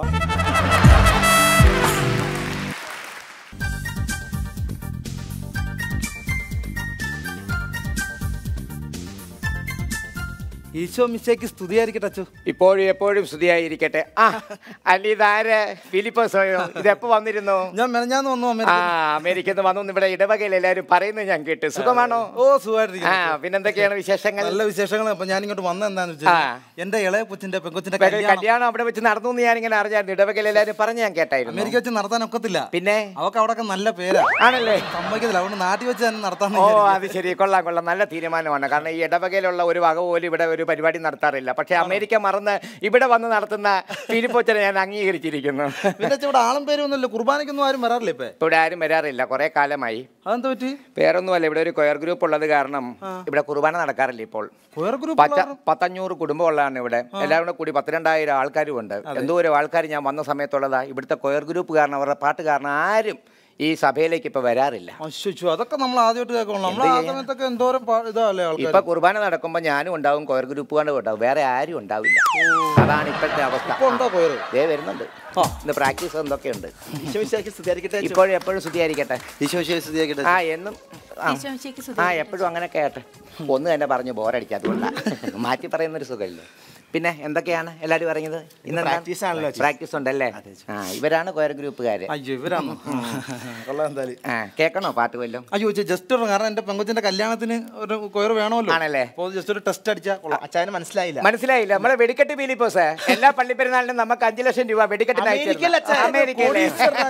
ഈശോ മിശയ്ക്ക് സ്തുതിയായിരിക്കട്ടെ അച്ചു ഇപ്പോഴും എപ്പോഴും സ്തുതിയായിരിക്കട്ടെ ആ അല്ല ഇതാര് ഫിലിപ്പോസോയോ ഇതെപ്പോ വന്നിരുന്നു ഞാൻ മെനഞ്ഞാന്ന് വന്നു ആ അമേരിക്കയിൽ നിന്ന് വന്നു ഇവിടെ ഇടവകയിൽ എല്ലാവരും പറയുന്നത് ഞാൻ കേട്ടു സുഖമാണോ ഓ സുഖമായിട്ടിരിക്കുന്നു. ആ പിന്നെന്തൊക്കെയാണ് വിശേഷങ്ങൾ നല്ല വിശേഷങ്ങൾ അപ്പൊ ഞാൻ ഇങ്ങോട്ട് വന്ന എന്താന്ന് ആ. വെച്ചാൽ എന്റെ ഇളയ കൊച്ചിന്റെ പെങ്കൊച്ചിന്റെ ഇപ്പൊ കല്യാണം കല്യാണം അവിടെ വെച്ച് നടന്നു എന്ന് ഞാനിങ്ങനെ അറിഞ്ഞായിരുന്നു ഇടവകയിൽ എല്ലാവരും പറഞ്ഞ് ഞാൻ കേട്ടായിരുന്നു അമേരിക്ക വെച്ച് നടത്താൻ ഒക്കത്തില്ല പിന്നെ അവക്ക് അവിടെ നല്ല പേരാ ആണല്ലേ സമ്മതിക്കത്തില്ല അതുകൊണ്ട് നാട്ടിൽ വെച്ച് തന്നെ നടത്താൻ ഓ അത് ശരി കൊള്ളാം കൊള്ളാം നല്ല തീരുമാനമാണ് കാരണം ഈ ഇടവകയിലുള്ള ഒരു വക പോലും ഇവിടെ ഒരു പരിപാടി നടത്താറില്ല പക്ഷെ അമേരിക്ക മറന്ന് ഇവിടെ വന്ന് നടത്തുന്ന ഫിലിപ്പോച്ചനെ ഞാൻ അംഗീകരിച്ചിരിക്കുന്നു പിന്നെ ഇവിടെ ആളും പേരും ഒന്നുമില്ല കുർബാനയ്ക്കൊന്നും ആരും വരാറില്ല ഇപ്പൊ ഇവിടെ ആരും വരാറില്ല കുറെ കാലമായി അതെന്താ പറ്റി വേറൊന്നുമല്ല ഇവിടെ ഒരു കൊയർ ഗ്രൂപ്പ് ഉള്ളത് കാരണം ഇവിടെ കുർബാന നടക്കാറില്ല ഇപ്പോൾ കൊയർ ഗ്രൂപ്പ് പച്ച പത്തഞ്ഞൂറ് കുടുംബമുള്ളതാണ് ഇവിടെ എല്ലാവരും കൂടെ കൂടി പത്തിരണ്ടായിരം ആൾക്കാരും ഉണ്ട് എന്തോരം ആൾക്കാർ ഞാൻ വന്ന സമയത്തുള്ളതാ ഇവിടുത്തെ കൊയർ ഗ്രൂപ്പ് കാരണം അവരുടെ പാട്ട് കാരണം ആരും ഈ സഭയിലേക്ക് ഇപ്പൊ വരാറില്ല അശ്വച്ചു അതൊക്കെ നമ്മൾ ആദ്യമായിട്ട് കേൾക്കണം നമ്മൾ ആ എന്ത് ചെയ്യാൻ? സമയത്തൊക്കെ എന്തോരം പാ- ഇതല്ലേ ഇപ്പൊ ആൾക്കാർ കുർബാന നടക്കുമ്പോ ഞാനും ഉണ്ടാവും കൊയർ ഗ്രൂപ്പുകാരും ഉണ്ടാവും വേറെ ആരും ഉണ്ടാവില്ല അതാണ് ഇപ്പോഴത്തെ അവസ്ഥ ഇപ്പൊ ഉണ്ടോ കൊയർ ദേ വരുന്നുണ്ട് ഇന്ന് പ്രാക്ടീസ് എന്തൊക്കെയുണ്ട് സ്തുതിയായിരിക്കട്ടെ അച്ചു. ഇപ്പോഴും എപ്പോഴും സ്തുതിയായിരിക്കട്ടെ ഈശോ സ്തുതിയായിരിക്കട്ടെ ആ എന്നും ആ. ആ എപ്പോഴും അങ്ങനെ കേട്ടെ ഒന്ന് തന്നെ പറഞ്ഞു ബോറടിക്കാത്തതുകൊണ്ടാ മാറ്റി പറയുന്നൊരു സുഖമില്ലേ പിന്നെ എന്തൊക്കെയാണ് എല്ലാവരും പറഞ്ഞത് practice ആണല്ലോ, ചേച്ചി. പ്രാക്ടീസ് ഉണ്ടല്ലേ ആ ഇവരാണ് കൊയർ ഗ്രൂപ്പുകാര് അയ്യോ ഇവരാണോ കൊള്ളാം എന്തായാലും ആ കേൾക്കണോ പാട്ട് വല്ലതും അയ്യോ ജസ്റ്റ് ഒരു കാരണം എന്റെ പെങ്കൊച്ചിന്റെ കല്യാണത്തിന് ഒരു കൊയർ വേണമല്ലോ ആണല്ലേ അപ്പോൾ ജസ്റ്റ് ഒരു ടെസ്റ്റ് അടിച്ചാൽ കൊള്ളാം അച്ഛന് മനസ്സിലായില്ല മനസ്സിലായില്ല നമ്മളെ വെടിക്കെട്ട് ബീലിപ്പോസ് എല്ലാ പള്ളി പെരുന്നാളിനും നമുക്ക് അഞ്ചു ലക്ഷം രൂപ വെടിക്കെട്ടിന് അയച്ചു അമേരിക്കയിലെ തരണം. അച്ഛാ, അമേരിക്കയിലെ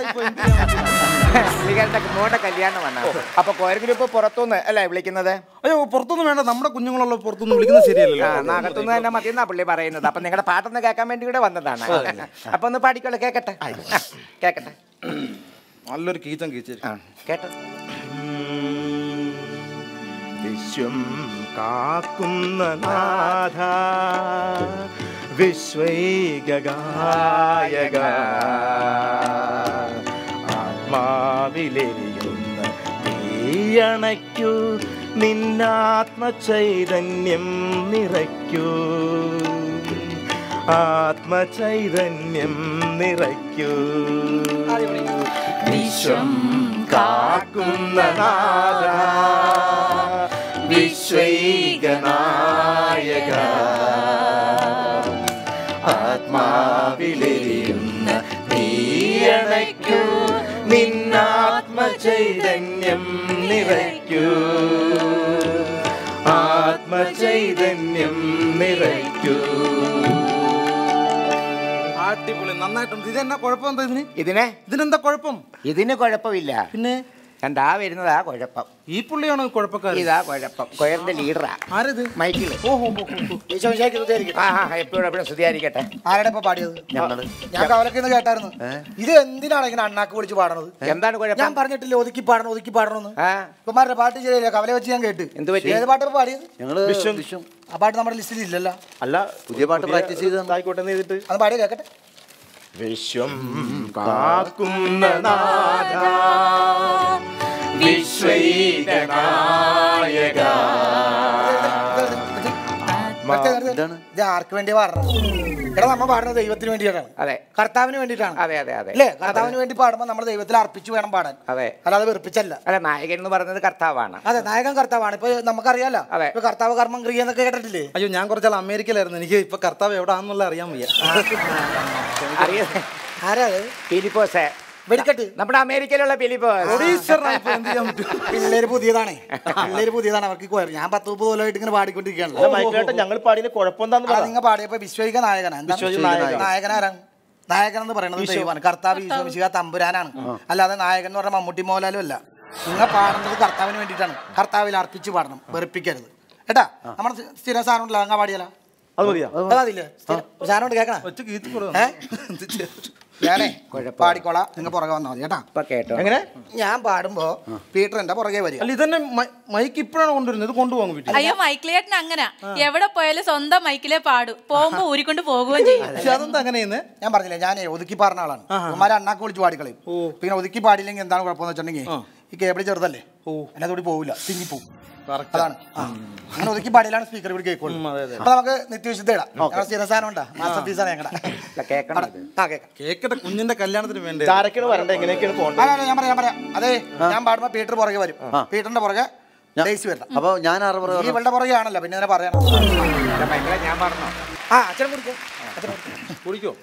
നിങ്ങളുടെ മോടെ കല്യാണമാണ് അപ്പൊ കൊയർ ഗ്രൂപ്പ് പുറത്തുനിന്ന് അല്ലേ വിളിക്കുന്നത് അയ്യോ പുറത്തൊന്നും വേണ്ട നമ്മുടെ കുഞ്ഞുങ്ങളുള്ള പുറത്തൊന്നും വിളിക്കുന്നത് ശരിയല്ലല്ലോ ആ അകത്തുനിന്ന് തന്നെ മതി എന്നാ പുള്ളി പറയുന്നത് അപ്പൊ നിങ്ങളുടെ പാട്ടൊന്ന് കേൾക്കാൻ വേണ്ടി ഇവിടെ വന്നതാണ് അപ്പൊ ഒന്ന് പാടിക്കോളൂ കേക്കട്ടെ കേക്കട്ടെ നല്ലൊരു കീച്ചം കീച്ചു ആ കേട്ടോ വിശ്വം കാക്കുന്ന നാഥ വിശ്വൈകഗായക ആത്മാവിലെരിയുന്ന തീയണയ്ക്കൂ നിന്നാത്മചൈതന്യം നിറയ്ക്കൂ ആത്മചൈതന്യം നിറയ്ക്കൂ വിശ്വം കാക്കുന്ന നാഥ വിശ്വൈകനായക ആത്മാവിലെരിയുന്ന തീയണയ്ക്കൂ നിന്നാത്മചൈതന്യം നിറയ്ക്കൂ ആത്മചൈതന്യം നിറയ്ക്കൂ അടിപൊളി നന്നായിട്ടുണ്ട് ഇതെന്നാ കുഴപ്പം എന്താ ഇതിന് ഇതിനെ ഇതിനെന്താ കുഴപ്പം ഇതിന് കുഴപ്പമില്ല പിന്നെ കണ്ടാ വരുന്നതാ കുഴപ്പം ഈ പുള്ളിയാണോ കുഴപ്പക്കാരൻ ഇതാ കുഴപ്പം കൊയറിന്റെ ലീഡറാ ആരത് മൈക്കിള് ഓഹോ ആ ആ എപ്പോഴും എപ്പോഴും സ്തുതിയായിരിക്കട്ടെ ആരുടെ ഇപ്പൊ പാടിയത് ഞങ്ങള് ഞാൻ കവലക്ക് കേട്ടായിരുന്നു ഇത് എന്തിനാണ് ഇങ്ങനെ അണ്ണാക്ക് വിളിച്ച് പാടണത് എന്താണ് കുഴപ്പം ഞാൻ പറഞ്ഞിട്ടില്ല ഒതുക്കി പാടണം ഒതുക്കി പാടണമെന്ന് ഇപ്പമാരുടെ പാട്ട് ശരിയല്ല കവല വെച്ച് ഞാൻ കേട്ട് എന്ത് പറ്റി? ഏത് പാട്ട് പാടിയത് ഞങ്ങള് വിശ്വം. വിശ്വം. ആ പാട്ട് നമ്മുടെ ലിസ്റ്റിൽ ഇല്ലല്ലോ അല്ല പുതിയ പാട്ട് പ്രാക്ടീസ് ചെയ്ത് ആയിക്കോട്ടെ എന്ന് ചെയ്തിട്ട് അത് പാടി കേക്കട്ടെ വിശ്വം കാക്കുന്ന നാഥ വിശ്വൈകനായക ഇത് ആർക്ക് വേണ്ടി പാടണം എടാ നമ്മ പാടുന്നത് ദൈവത്തിന് വേണ്ടിയിട്ടാണ് അതെ കർത്താവിന് വേണ്ടിയിട്ടാണ് അതെ അതെ അതെ അല്ലേ കർത്താവിന് വേണ്ടി പാടുമ്പോൾ നമ്മൾ ദൈവത്തിൽ അർപ്പിച്ച് വേണം പാടാൻ അതെ അല്ലാതെ വെറുപ്പിച്ചല്ല അല്ല നായകൻ എന്ന് പറയുന്നത് കർത്താവാണ് അതെ നായകൻ കർത്താവാണ് ഇപ്പൊ നമുക്കറിയാലോ അതെ. ഇപ്പൊ കർത്താവ് കർമ്മം ക്രിയ എന്നൊക്കെ കേട്ടിട്ടില്ലേ അയ്യോ ഞാൻ കുറച്ചാൾ അമേരിക്കയിലായിരുന്നു എനിക്ക് ഇപ്പൊ കർത്താവ് എവിടാന്നുള്ള അറിയാൻ വയ്യ അറിയാ ആരാ ഫിലിപ്പോസ് വെടിക്കെട്ട് നമ്മുടെ അമേരിക്കയിലുള്ള ഫിലിപ്പോസ് പിള്ളേര് പുതിയതാണേ പിള്ളേര് പുതിയതാണ് അവർക്ക് കൊയർ ഞാൻ പത്ത് മുപ്പത് കൊല്ലമായിട്ട് ഇങ്ങനെ പാടിക്കൊണ്ടിരിക്കുകയാണ് മൈക്കിളേട്ടൻ ഞങ്ങൾ പാടിയ കുഴപ്പം എന്താന്ന് പറ നിങ്ങൾ പാടിയപ്പോ വിശ്വയിക നായകനാണ് എന്താ? വിശ്വയിക നായകൻ. നായകനാരാണ് നായകൻ എന്ന് പറയുന്നത് ദൈവമാണ് കർത്താവ് ഈശോമിശിക തമ്പുരാനാണ് അല്ലാതെ നായകൻ എന്ന് പറഞ്ഞാൽ മമ്മൂട്ടി മോഹൻലാലും അല്ല നിങ്ങൾ പാടുന്നത് കർത്താവിന് വേണ്ടിയിട്ടാണ് കർത്താവിൽ അർപ്പിച്ച് പാടണം വെറുപ്പിക്കരുത് കേട്ടാ നമ്മുടെ സ്ഥിര സാധനം ഉണ്ടല്ലോ അങ്ങ് പാടിയല്ല അത് മതിയാ അതില്ലേ സാധനം ഉണ്ട് കേൾക്കണം ഏ? ഞാനേ പാടിക്കോളാം നിങ്ങൾ പുറകെ വന്നാൽ മതി കേട്ടാ ഇപ്പൊ കേട്ടോ എങ്ങനെ ഞാൻ പാടുമ്പോ പീറ്റർ എന്റെ പുറകെ വരിക അല്ല ഇതന്നെ മൈക്ക് ഇപ്പോഴാണ് കൊണ്ടുവരുന്നത് ഇത് കൊണ്ടുപോകും വീട്ടിൽ അയ്യോ മൈക്കിലേട്ടൻ അങ്ങനെ എവിടെ പോയാലും സ്വന്തം മൈക്കിലേ പാടും പോകുമ്പോ ഊരിക്കൊണ്ട് പോകുകയും ചെയ്യും പക്ഷെ അതെന്താ അങ്ങനെയെന്ന് ഞാൻ പറഞ്ഞില്ലേ ഞാൻ ഒതുക്കി പാടുന്ന ആളാണ് ഉമ്മാരെ അണ്ണാക്ക് വിളിച്ച് പാടിക്കളയും പിന്നെ ഒതുക്കി പാടിയില്ലെങ്കിൽ എന്താണ് കുഴപ്പമെന്ന് വെച്ചിട്ടുണ്ടെങ്കിൽ ഈ കേബിൾ ചെറുതല്ലേ എന്നെ കൂടി പോവില്ല തിങ്ങിപ്പോവും അതാണ് ആ. അങ്ങനെ ഒതുക്കി പാടിയിലാണ് സ്പീക്കർ ഇവിടെ കേൾക്കുള്ളൂ അപ്പൊ നമുക്ക് നിത്യവിശുദ്ധ ഇടാം ഞങ്ങളുടെ സ്ഥിര സാധനം ഉണ്ടാ മാസ്റ്റർ പീസാണ് ഞങ്ങളുടെ കേൾക്കണം ആ കേൾക്കാം കേക്കട്ടെ കുഞ്ഞിന്റെ കല്യാണത്തിന് വേണ്ടേ ആരൊക്കെയാണ് വരണ്ടേ എങ്ങനെയൊക്കെയാണ് പോകേണ്ടത് അല്ല, അല്ല, ഞാൻ പറയാം ഞാൻ പറയാം അതെ ഞാൻ പാടുമ്പോ പീറ്റർ പുറകെ വരും പീറ്ററിന്റെ പുറകെ ഡേയ്സി വരണം അപ്പൊ ഞാൻ ആറ് ഈ ഇവളുടെ പുറകെ ആണല്ലോ പിന്നെ ഇതിനെ പറയണം ഞാൻ പറഞ്ഞോ ആ അച്ഛനെ കുടിക്കോ അച്ഛനെ കുടിക്കോ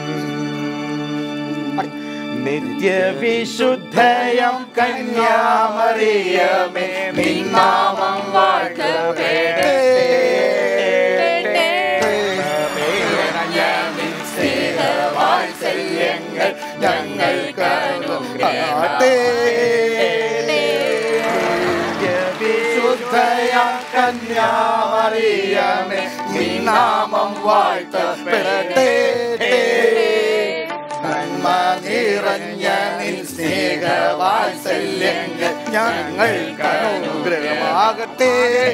നിത്യവിശുദ്ധയം കന്യാമറിയമേ നിന്നാമം വാഴ്ത്തപ്പെടട്ടെ വാത്സല്യങ്ങൾ ഞങ്ങൾക്ക് വിശുദ്ധയം കന്യാമറിയമേ നിന്നാമം വാഴ്ത്തപ്പെടട്ടെ നന്മ നിറഞ്ഞ നിൻ സ്നേഹവാത്സല്യങ്ങൾ ഞങ്ങൾക്ക് അനുഗ്രഹമാകട്ടെ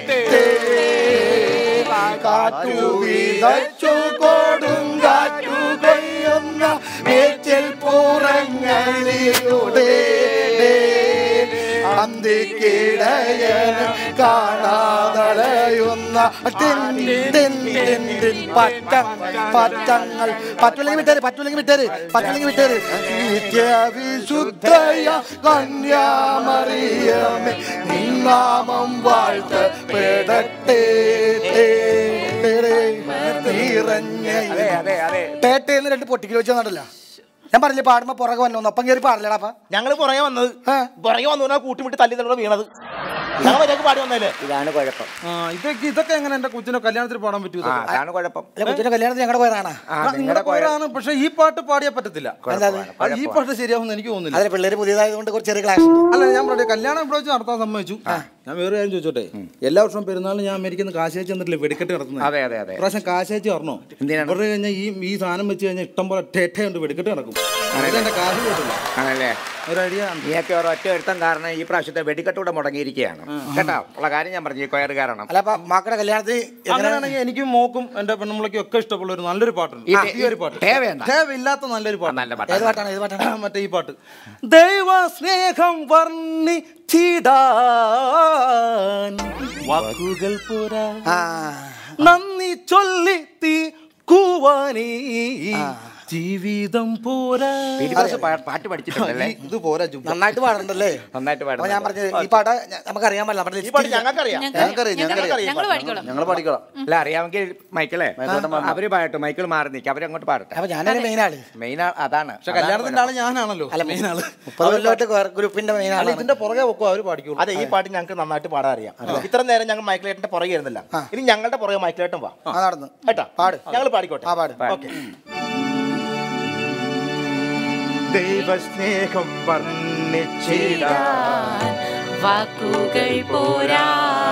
കാറ്റു വിതച്ചു കൊടുങ്കാറ്റു കൊയ്യുന്ന മേച്ചിൽ പൂറങ്ങളിലൂടെ അന്തിക്കിടയന് കാണാതളയുന്ന ടിൻ ടിൻ ടിൻ ടിൻ പറ്റങ്ങൾ പറ്റങ്ങൾ പറ്റില്ലെങ്കിൽ വിട്ടേര് പറ്റില്ലെങ്കിൽ വിട്ടേര് പറ്റില്ലെങ്കിൽ വിട്ടേര് നിത്യവിശുദ്ധയ കന്യാമറിയമേ നിന്നാമം വാഴ്ത്തപ്പെടട്ടെ നിറഞ്ഞ പേട്ടേന്ന് രണ്ട് പൊട്ടിക്കൽ വെച്ച് വന്നിട്ടില്ല ഞാൻ പറഞ്ഞില്ലേ പാടുമ്പോ പുറകെ വന്നു ഒപ്പം കയറി പാടില്ലടാ അപ്പൊ ഞങ്ങൾ പുറകെ വന്നത് പുറകെ വന്നു കൂട്ടിമുട്ടി തല്ലി തള്ളി വീണത് ഞങ്ങൾ വരെയൊക്കെ പാടി വന്നല്ലേ ഇതാണ് കുഴപ്പം ആ ഇതൊക്കെ ഇതൊക്കെ എങ്ങനെ എന്റെ കൊച്ചിന്റെ കല്യാണത്തിന് പാടാൻ പറ്റൂ ആ, അതാണ് കുഴപ്പം അല്ല കൊച്ചിന്റെ കല്യാണത്തിന് ഞങ്ങളുടെ പോയതാണ് നിങ്ങളുടെ പോരാണ് പക്ഷെ ഈ പാട്ട് പാടിയാ പറ്റത്തില്ല ആ, ഈ പാട്ട് ശരിയാവുമെന്ന് എനിക്ക് തോന്നുന്നില്ല അതിലെ പിള്ളേര് പുതിയതായതുകൊണ്ട് കുറച്ച് ചെറിയ ക്ലാസ് ഉണ്ട് അല്ല ഞാൻ പറയട്ടെ കല്യാണം ഇവിടെ വെച്ച് നടത്താൻ സമ്മതിച്ചു ഞാൻ വേറെ കാര്യം ചോദിച്ചോട്ടെ എല്ലാ വർഷവും പെരുന്നാളിന് ഞാൻ അമേരിക്കയിൽ നിന്ന് കാശേച്ച് എന്നിട്ടില്ലേ വെടിക്കെട്ട് നടത്തുന്നത് അതെ അതെ അതെ പ്രാവശ്യം കാശേച്ച് പറഞ്ഞോ ഇവിടെ കഴിഞ്ഞാൽ ഈ ഈ സാധനം വെച്ച് കഴിഞ്ഞാൽ ഇഷ്ടം പോലെ ടേറ്റയുണ്ട് വെടിക്കെട്ട് നടക്കും അതിൽ എന്റെ കാശ് പോയിട്ടില്ല ആണല്ലേ ഒരു ഐഡിയ നീയൊക്കെ ഒരൊറ്റ ഒരുത്തം കാരണം ഈ പ്രാവശ്യത്തെ വെടിക്കെട്ടൂടെ മുടങ്ങിയിരിക്കുകയാണ് കേട്ടോ ഉള്ള കാര്യം ഞാൻ പറഞ്ഞു ഈ കൊയർ കാരണം അല്ല അപ്പൊ മക്കളുടെ കല്യാണത്തിന് അങ്ങനെയാണെങ്കിൽ എനിക്കും മോക്കും എന്റെ പെണ്ണുമ്പളയ്ക്കും ഒക്കെ ഇഷ്ടമുള്ള ഒരു നല്ലൊരു പാട്ടുണ്ട് ഈ ആ, ടേ- ഈ ഒരു പാട്ട് ടേവയുണ്ടോ? ടേവയില്ലാത്ത നല്ലൊരു പാട്ട് നല്ല പാട്ട് ഏത് പാട്ടാണ് ഏത് പാട്ടാണ് മറ്റേ ഈ പാട്ട് ദൈവ സ്നേഹം വർണ്ണിച്ചിടാൻ വാക്കുകൾ പോരാ നന്ദി ചൊല്ലി തീ കൂവ തീർക്കുവാനേ ജീവിതം പോരാ ഫിലിപ്പോസ് പാ- പാട്ട് പഠിച്ചിട്ടുണ്ടല്ലേ ഇത് പോരാ നന്നായിട്ട് പാടുന്നുണ്ടല്ലേ നന്നായിട്ട് അപ്പൊ ഞാൻ പാടുന്നുണ്ട്. പറഞ്ഞത് ഈ പാട്ട് ഞ- നമുക്കറിയാൻ പാടില്ല നമ്മുടെ ഈ പാട്ട് ഞങ്ങൾക്കറിയാം ഞങ്ങൾക്കറിയാം ഞങ്ങൾക്കറിയാം ഞങ്ങൾ പഠിക്കണം ഞങ്ങൾ പഠിക്കണം അല്ല അറിയാമെങ്കിൽ മൈക്കിളെ അവര് പാടട്ടെ മൈക്കിൾ മാറി നിൽക്കും അവരങ്ങോട്ട് പാടട്ടെ അപ്പൊ ഞാനൊരു മെയിൻ ആള് മെയിൻ അതാണ് പക്ഷെ കല്യാണത്തിന്റെ ആള് ഞാനാണല്ലോ അല്ല മെയിൻ ആള് മുപ്പത് കൊല്ലമായിട്ട് ഗ്രൂപ്പിന്റെ മെയിൻ അല്ല ആളാണ് ഇതിന്റെ പുറകെ വെക്കും അവര് പാടിക്കോളൂ അതെ ഈ പാട്ട് ഞങ്ങൾക്ക് നന്നായിട്ട് പാടാൻ അറിയാം ഇത്ര നേരം ഞങ്ങൾ മൈക്കിളേട്ടന്റെ പുറകെ ആയിരുന്നില്ല ഇനി ഞങ്ങളുടെ പുറകെ മൈക്കിളേട്ടൻ വാ ആ നടന്നു കേട്ടാ പാട് ഞങ്ങൾ പാടിക്കോട്ടെ ആ പാട് ഓക്കെ ദൈവസ്നേഹം വർണ്ണിച്ചിടാൻ വാക്കുകൾ പോരാ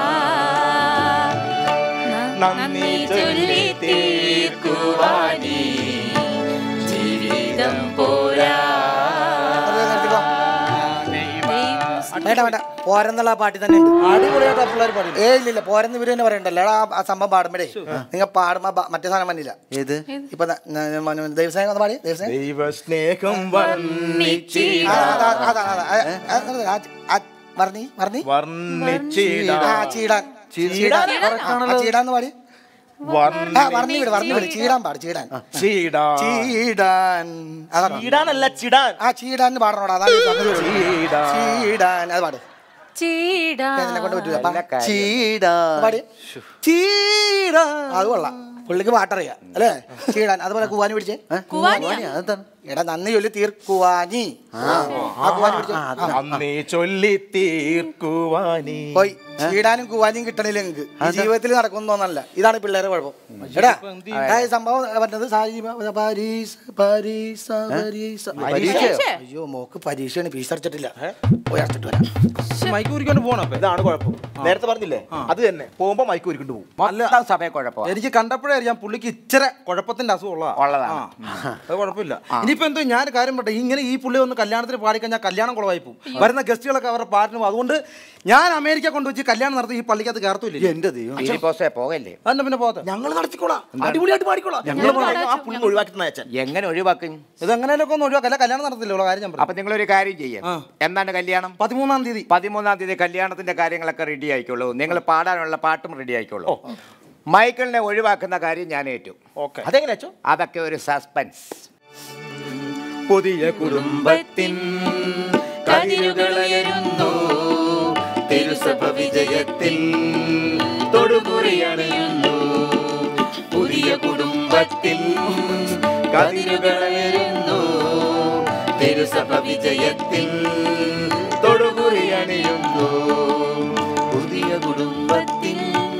നന്ദി ചൊല്ലി തീർക്കുവാനീ ജീവിതം പോരാ വേണ്ട വേണ്ട പോരെന്നുള്ള ആ പാട്ടിൽ തന്നെ ഉണ്ട് അടിപൊളിയായിട്ട് പിള്ളേർ പാടി ഏ ഇല്ല ഇല്ല പോരെന്ന് ഇവര് തന്നെ പറയണ്ടല്ലോ എടാ, ആ സംഭവം പാടുമ്പോഴേ നിങ്ങൾ പാടുമ്പോ ബ- മറ്റേ സാധനം വന്നില്ല ഏത് ഇപ്പൊ ന- ന- ന- ദൈവസ്നേഹം ഒന്ന് പാടി ദൈവസ്നേഹം ദൈവസ്നേഹം ആ, വർണ്ണിച്ചിടാൻ അതാ, അതാ, അതാ, ആ, ആ, ആ, വർണ്ണി വർണ്ണി ആ വർണ്ണിച്ചിടാൻ ചീടാൻ ചീടാൻ ആ, ചീടാന്ന് പാടി ആ വർണ്ണി വിട് വർണ്ണി വിട് ചീടാൻ പാട് ചീടാൻ ചീടാൻ ചീടാൻ അതാണ് ചീടാനല്ല ചിടാൻ ആ ചീടാൻ പാടണോടാ അതാണ് ഈ സംഗതി വരുന്നത്. ചീടാൻ അത് പാട് ചീടാ എന്നെ കൊണ്ട് പറ്റൂല അപ്പൊ നല്ല കാര്യം. ചീടാ പാടി ചീടാ അത് കൊള്ളാം പുള്ളിക്ക് പാട്ടറിയാം അല്ലേ ചീടാൻ അതുപോലെ കുവാനി പിടിച്ചേ കുവാനിയാ? അതെന്താണ് എടാ നന്ദി ചൊല്ലി തീർക്കുവാനി ആ കുവാനി പിടിച്ചേ ആ. അന്നേ ചൊല്ലി തീർക്കുവാനീ പോയി ചീടാനും കുവാനിയും കിട്ടണില്ല നിങ്ങൾക്ക് ഈ ജീവിതത്തിൽ നടക്കുന്നൊന്നല്ല ഇതാണ് പിള്ളേരെ കുഴപ്പം എടാ ആ, ഈ സംഭവം പറഞ്ഞത് സാരി പ- പരീസ പരീസ പരീസ പരീക്ഷയോ? അയ്യോ മോക്ക് പരീക്ഷയാണ് ഫീസ് അടച്ചിട്ടില്ല പോയി അടച്ചിട്ട് വരാം മൈക്ക് കുറിക്കൊണ്ട് പോണം അപ്പൊ ഇതാണ് കുഴപ്പം നേരത്തെ പറഞ്ഞില്ലേ അത് തന്നെ പോകുമ്പോ മൈക്ക് ഒരുക്കൊണ്ട് പോകും മൊത്തം സഭയെ കുഴപ്പമാണ് എനിക്ക് കണ്ടപ്പോഴേ അറിയാം പുള്ളിക്ക് ഇച്ചിരി കുഴപ്പത്തിന്റെ അസുഖമുള്ള ഉള്ളതാണ്. അത് കുഴപ്പമില്ല ഇനിയിപ്പോ എന്തോ ഞാൻ ഒരു കാര്യം പറട്ടെ ഇങ്ങനെ ഈ പുള്ളി ഒന്ന് കല്യാണത്തിന് പാടിക്കഴിഞ്ഞാൽ കല്യാണം കുളവായി പോകും വരുന്ന ഗസ്റ്റുകളൊക്കെ അവരുടെ പാട്ടിന് പോകും അതുകൊണ്ട് ഞാൻ അമേരിക്ക കൊണ്ടുവച്ച് കല്യാണം നടത്തി ഈ പള്ളിക്കകത്ത് കയറത്തില്ല എന്റെ ദൈവം ഫിലിപ്പോസെ പോകല്ലേ അന്നെ പിന്നെ പോകത്തെ ഞങ്ങൾ നടത്തിക്കോളാം അടിപൊളിയായിട്ട് പാടിക്കോളാം ഞങ്ങൾ ആ പുള്ളി ഒഴിവാക്കി അയച്ചാൽ എങ്ങനെ ഒഴിവാക്കും ഇത് എങ്ങനെയൊക്കെ ഒന്ന് ഒഴിവാക്കല്ല കല്യാണം നടത്തില്ല ഉള്ള കാര്യം ഞാൻ അപ്പൊ നിങ്ങളൊരു കാര്യം ചെയ്യാം എന്താണ് കല്യാണം പതിമൂന്നാം തീയതി പതിമൂന്നാം തീയതി കല്യാണത്തിന്റെ കാര്യങ്ങളൊക്കെ റെഡി ആയിക്കോളൂ നിങ്ങൾ പാടാനുള്ള പാട്ടും റെഡി ആയിക്കോളൂ മൈക്കിളിനെ ഒഴിവാക്കുന്ന കാര്യം ഞാൻ ഏറ്റു ഓക്കെ അതെങ്ങനെ അച്ചോ അതൊക്കെ ഒരു സസ്പെൻസ് പുതിയ കുടുംബത്തിൻ കതിരുകളയരുന്നു തിരുസഭ വിജയത്തിൽ തൊടുകുറിയണിയുന്നു പുതിയ കുടുംബത്തിൽ കതിരുകളയരുന്നു തിരുസഭ വിജയത്തിൽ തൊടുകുറിയണിയുന്നു പുതിയ കുടുംബത്തിൽ